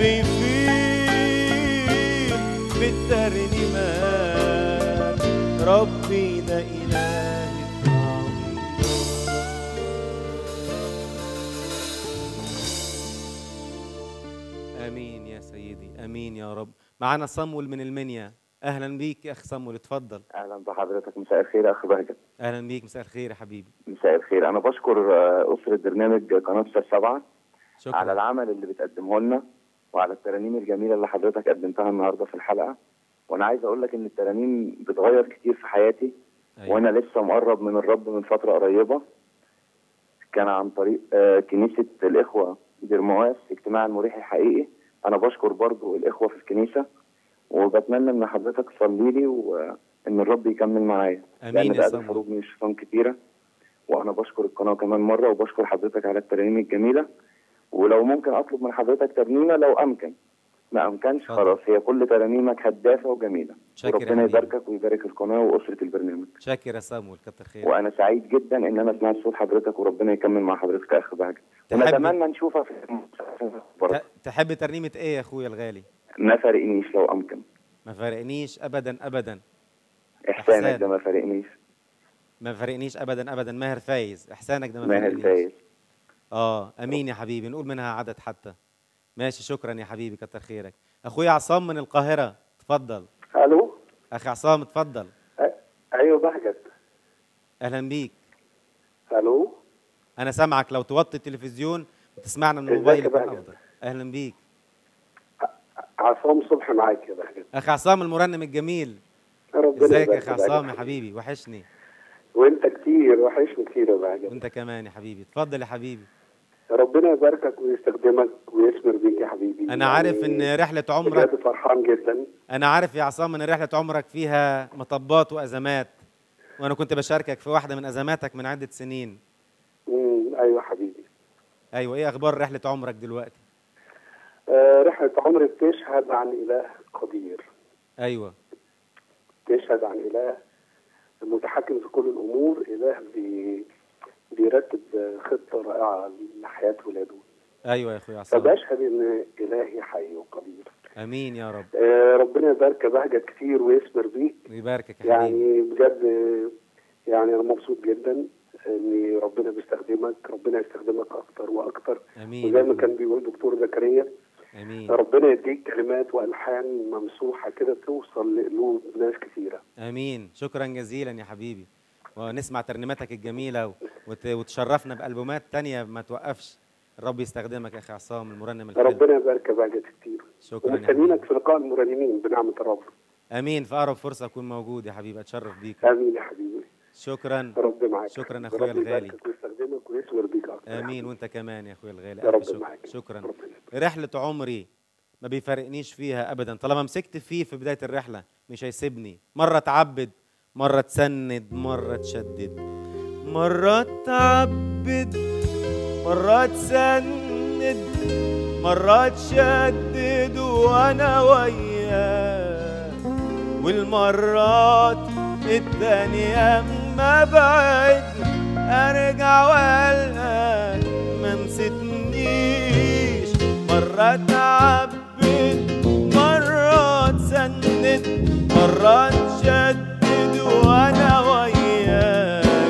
يفيد بالترنيمات ربي ده إله آمين يا سيدي آمين يا رب معانا صمول من المنيا اهلا بيك يا اخ صمول اتفضل اهلا بحضرتك مساء الخير يا اخ بهجت اهلا بيك مساء الخير يا حبيبي مساء الخير انا بشكر آه، اسره برنامج قناه سر سبعه شكرا على العمل اللي بتقدمه لنا وعلى الترانيم الجميله اللي حضرتك قدمتها النهارده في الحلقه وانا عايز اقول لك ان الترانيم بتغير كتير في حياتي أيوة. وانا لسه مقرب من الرب من فتره قريبه كان عن طريق آه، كنيسه الاخوه ديرمواس اجتماع المريح الحقيقي انا بشكر برضو الاخوه في الكنيسه وبتمنى ان حضرتك تصلي لي وان الرب يكمل معايا امين لان يا بقى صمول حروب من الشيطان كتيره وانا بشكر القناه كمان مره وبشكر حضرتك على الترانيم الجميله ولو ممكن اطلب من حضرتك ترنيمه لو امكن ما امكنش اتفضل. خلاص هي كل ترانيمك هدافه وجميله شاكر يا وربنا حبيبي. يباركك ويبارك القناه واسره البرنامج شاكر يا صمول كتر خيرك وانا سعيد جدا ان انا سمعت صوت حضرتك وربنا يكمل مع حضرتك يا اخ بهجت تحب ونتمنى نشوفها في برضه. ت- تحب ترنيمه ايه يا اخويا الغالي ما فارقنيش لو امكن ما فارقنيش ابدا ابدا احسانك إحسان. ده ما فارقنيش ما فارقنيش ابدا ابدا ماهر فايز احسانك ده ما ماهر فارقنيش فايز اه امين يا حبيبي نقول منها عدد حتى ماشي شكرا يا حبيبي كتر خيرك اخويا عصام من القاهره اتفضل الو اخي عصام اتفضل ايوه بهجت اهلا بيك الو انا سامعك لو توطي التلفزيون وتسمعنا من ازيك الموبايل يا يكون بهجت؟ افضل اهلا بيك عصام صبحي معاك يا بهجت اخي عصام المرنم الجميل ربنا ازيك يا يبارك اخي فيك عصام يا حبيبي وحشني وانت كتير وحشني كتير يا بهجت وانت كمان يا حبيبي اتفضل يا حبيبي ربنا يباركك ويستخدمك ويثمر بيك يا حبيبي انا عارف ان رحله عمرك بجد فرحان جدا انا عارف يا عصام ان رحله عمرك فيها مطبات وازمات وانا كنت بشاركك في واحده من ازماتك من عده سنين مم. ايوه حبيبي ايوه ايه اخبار رحله عمرك دلوقتي آه رحلة عمري بتشهد عن إله قدير ايوه تشهد عن إله متحكم في كل الأمور إله بي بيرتب خطة رائعة لحياة ولاده ايوه يا اخويا عصام فبشهد إن إلهي حي وقدير امين يا رب آه، ربنا يبارك يا بهجت كتير ويثمر بيك ويباركك يا حبيبي يعني بجد آه، يعني انا مبسوط جدا ان ربنا بيستخدمك ربنا يستخدمك اكتر واكتر امين وزي يا ما أخويا. كان بيقول دكتور زكريا امين ربنا يديك كلمات والحان ممسوحه كده توصل لقلوب ناس كثيره امين شكرا جزيلا يا حبيبي ونسمع ترنيماتك الجميله وت- وتشرفنا بالبومات تانية ما توقفش الرب يستخدمك يا اخي عصام المرنم الحلو ربنا يبارك يا بهجت كتير شكرا يا حبيبي ومستنيينك في لقاء المرنمين بنعمه الرب امين في اقرب فرصه اكون موجود يا حبيبي اتشرف بيك امين يا حبيبي شكرا رب معاك شكرا يا اخويا رب الغالي يباركك ويستخدمك ويثمر بيك اكتر امين وانت كمان يا اخويا الغالي يا ألف رب شكر. معاك. شكرا ربنا رحله عمري ما بيفارقنيش فيها ابدا طالما مسكت فيه في بدايه الرحله مش هيسيبني مره تعبد مره تسند مره تشدد مره تعبد مره تسند مره تشدد وانا وياه والمرات التانية ما بعد ارجع والقى ما نسيتنيش مرة تعبد مرة تسند مرة تشدد وانا وياك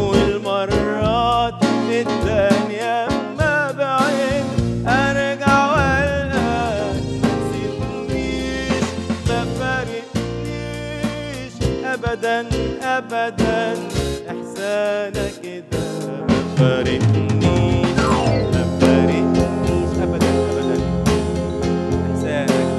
والمرات التانية ما بعد ارجع والقى ما نسيتنيش ما فارقنيش ابدا ابدا احسانك ده ما فارقنيش ما فارقنيش ابدا ابدا احسانك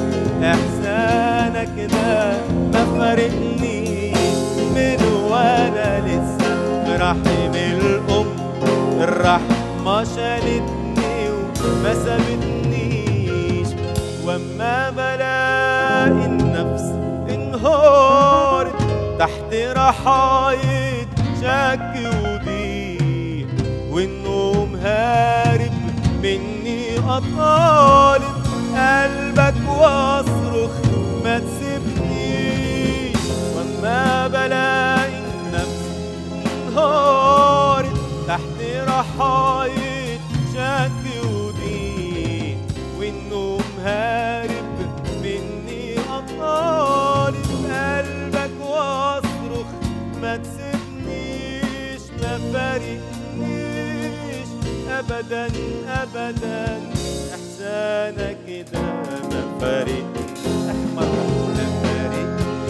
احسانك ده ما فارقنيش من وانا لسه في رحم الام الرحمه شالتني وما سابتنيش واما بلاقي النفس انهارت تحت رحاية شك وضيق والنوم هارب مني أطالب قلبك واصرخ ما تسيبنيش واما بلاقي النفس انهارت تحت رحاية شك وضيق والنوم هارب مني أطالب قلبك واصرخ ما تسيبنيش ما فارقنيش أبدا أبدا إحسانك ده ما فارقنيش مرة ما فارقنيش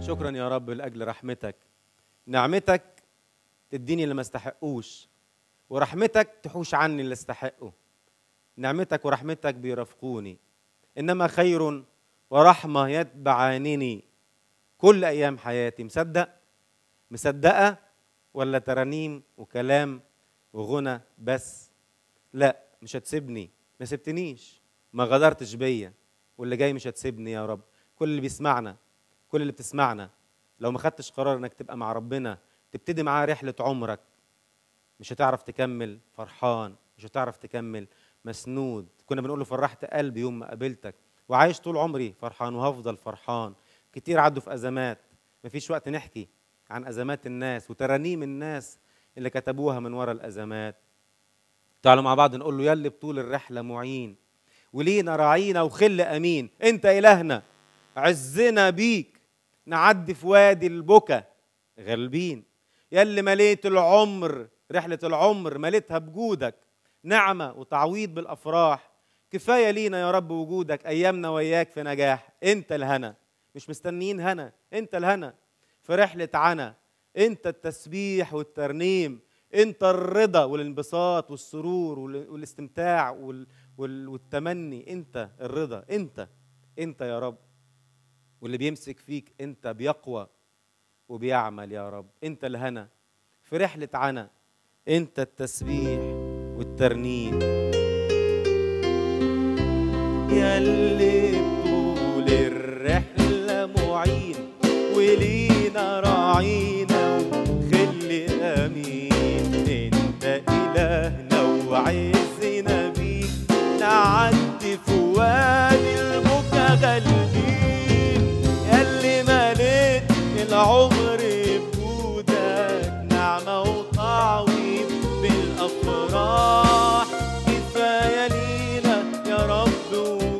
شكرا يا رب لاجل رحمتك نعمتك تديني اللي ما استحقوش ورحمتك تحوش عني اللي استحقه نعمتك ورحمتك بيرافقوني انما خير ورحمه يتبعانني كل ايام حياتي مصدق مصدقه ولا ترانيم وكلام وغنى بس لا مش هتسيبني ما سبتنيش ما غدرتش بيا واللي جاي مش هتسيبني يا رب كل اللي بيسمعنا كل اللي بتسمعنا لو ما خدتش قرار انك تبقى مع ربنا تبتدي معاه رحله عمرك مش هتعرف تكمل فرحان مش هتعرف تكمل مسنود كنا بنقول له فرحت قلبي يوم ما قابلتك وعايش طول عمري فرحان وهفضل فرحان كتير عدوا في ازمات مفيش وقت نحكي عن ازمات الناس وترانيم الناس اللي كتبوها من ورا الازمات تعالوا مع بعض نقول له يلي بطول الرحله معين ولينا راعينا وخل امين انت الهنا عزنا بيك نعدي في وادي البكا غالبين يلي مليت العمر رحله العمر مليتها بجودك نعمه وتعويض بالافراح كفايه لينا يا رب وجودك ايامنا وياك في نجاح انت الهنا مش مستنيين هنا انت الهنا في رحله عنا انت التسبيح والترنيم انت الرضا والانبساط والسرور وال- والاستمتاع وال- وال- والتمني انت الرضا انت انت يا رب واللي بيمسك فيك انت بيقوى وبيعمل يا رب انت الهنا في رحله عنا انت التسبيح والترنيم يلي بطول الرحلة معين ولينا راعينا وخل أمين انت إلهنا وعزنا بيك نعدي في وادي البكا غالبين يلي مليت العمر بجودك نعمة وتعويض بالأفراح كفاية لينا يا رب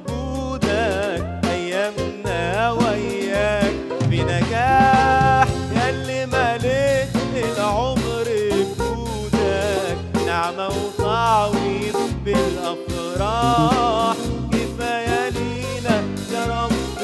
وجودك أيامنا وياك بنجاح يلي مليت العمر بجودك نعمة وتعويض بالأفراح كفاية لينا يا رب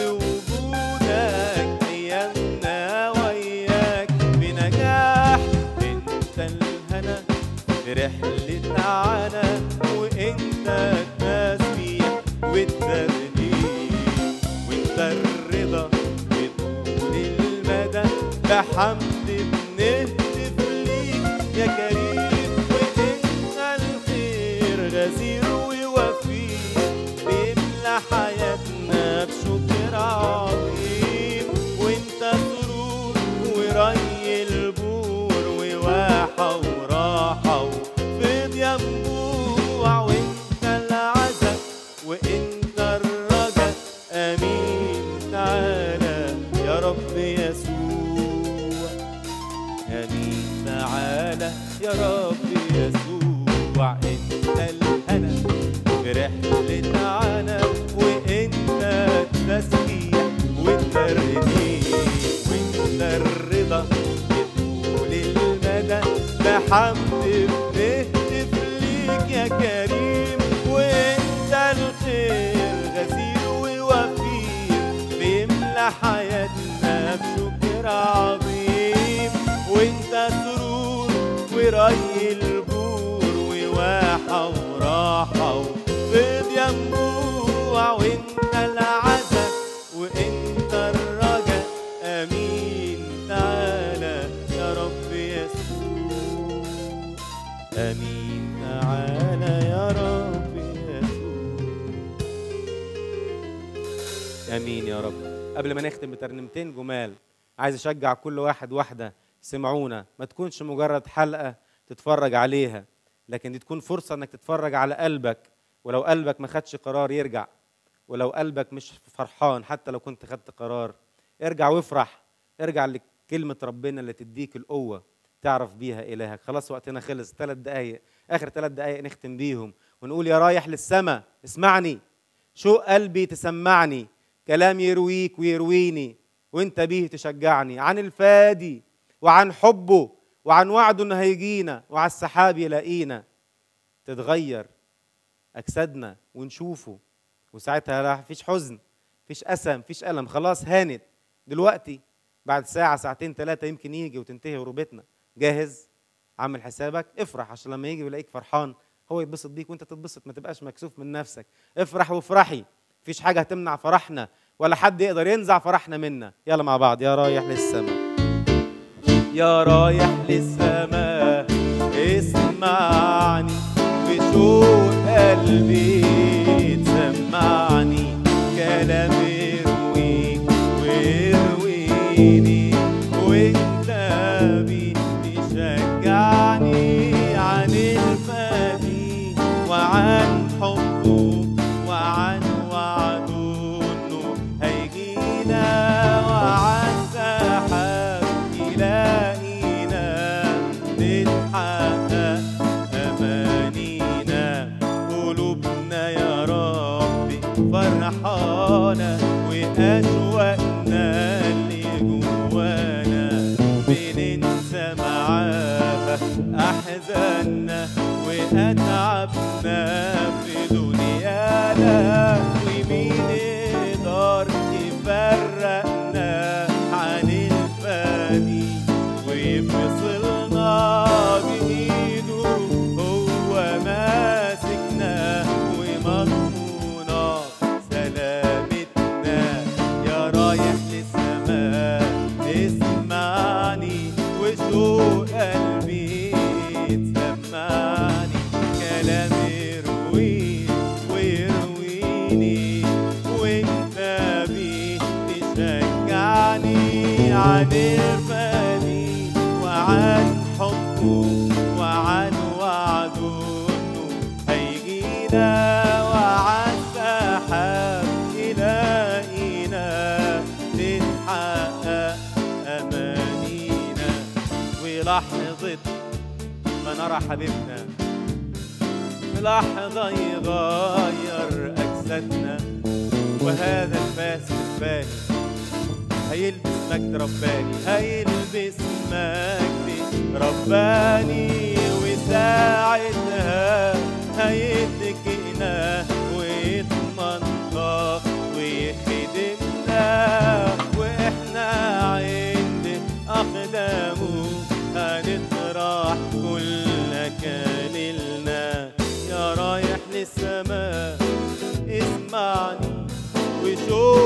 وجودك أيامنا وياك بنجاح انت الهنا في رحلة عنا وانت التسبيح والترنيم وانت الرضا بطول المدى بحمد بنهتف ليك يا كريم وانت الخير غزير ووفير بيملى حياتنا بشكر عظيم وانت سرور وري البور وواحة وراحة وفيض ينبوع وانت العزا وانت الرجا امين تعالى يا رب يسوع امين تعالى يا رب يسوع انت الهنا في رحلة عنا وانت التسبيح والترنيم وانت الرضا بطول المدى بحمد بنهتف ليك يا كريم وانت الخير غزير ووفير بيملى حياتنا بشكر عظيم وانت سرور وري البور وواحة وراحة وفيض ينبوع وانت العزا وانت الرجا امين تعالى يا رب يسوع امين تعالى يا رب يسوع امين يا رب قبل ما نختم بترنيمتين جمال عايز اشجع كل واحد واحده سمعونا ما تكونش مجرد حلقه تتفرج عليها لكن دي تكون فرصه انك تتفرج على قلبك ولو قلبك ما خدش قرار يرجع ولو قلبك مش فرحان حتى لو كنت خدت قرار ارجع وافرح ارجع لكلمه ربنا اللي تديك القوه تعرف بيها الهك خلاص وقتنا خلص ثلاث دقايق اخر ثلاث دقايق نختم بيهم ونقول يا رايح للسما اسمعني شوق قلبي تسمعني كلام يرويك ويرويني وانت بيه تشجعني عن الفادي وعن حبه وعن وعده انه هيجينا وعلى السحاب يلاقينا تتغير اجسادنا ونشوفه وساعتها لا فيش حزن فيش اسى فيش الم خلاص هانت دلوقتي بعد ساعه ساعتين ثلاثه يمكن يجي وتنتهي غربتنا جاهز عامل حسابك افرح عشان لما يجي ويلاقيك فرحان هو يتبسط بيك وانت تتبسط ما تبقاش مكسوف من نفسك افرح وافرحي مفيش حاجه هتمنع فرحنا ولا حد يقدر ينزع فرحنا منا يلا مع بعض يا رايح للسماء يا رايح للسماء اسمعني بشوق قلبي تسمعني كلام يرويك ويرويني وانت بتشجعني عن الفادي وعن حبه وعن وعده انه هيجينا وعن سحاب يلاقينا نتحقق امانينا قلوبنا يا رب فرحانه واشواقنا اللي جوانا بننسى معاها احزاننا واتعبنا في دنيانا ومين يقدر يفرقنا عن الفاني ويفصلنا بايده هو ماسكنا ومضمونة سلامتنا يا رايح للسماء اسمعني وشوق قلبي تسمعني كلام يرويني ويرويني وانت بيه تشجعني عن الفاني وعن حبه وعن وعده انه هيجينا وعن سحاب يلاقينا تتحقق امانينا ولحظة ما نرى حبيبنا في لحظة يغير أجسادنا وهذا الفاس الفاني هيلبس مجد رباني هيلبس مجد رباني وساعتها هيتكئنا ويتمنطق ويخدمنا واحنا عند اقدامه هنطرح كل كلنا يا رايح للسماء اسمعني وشوف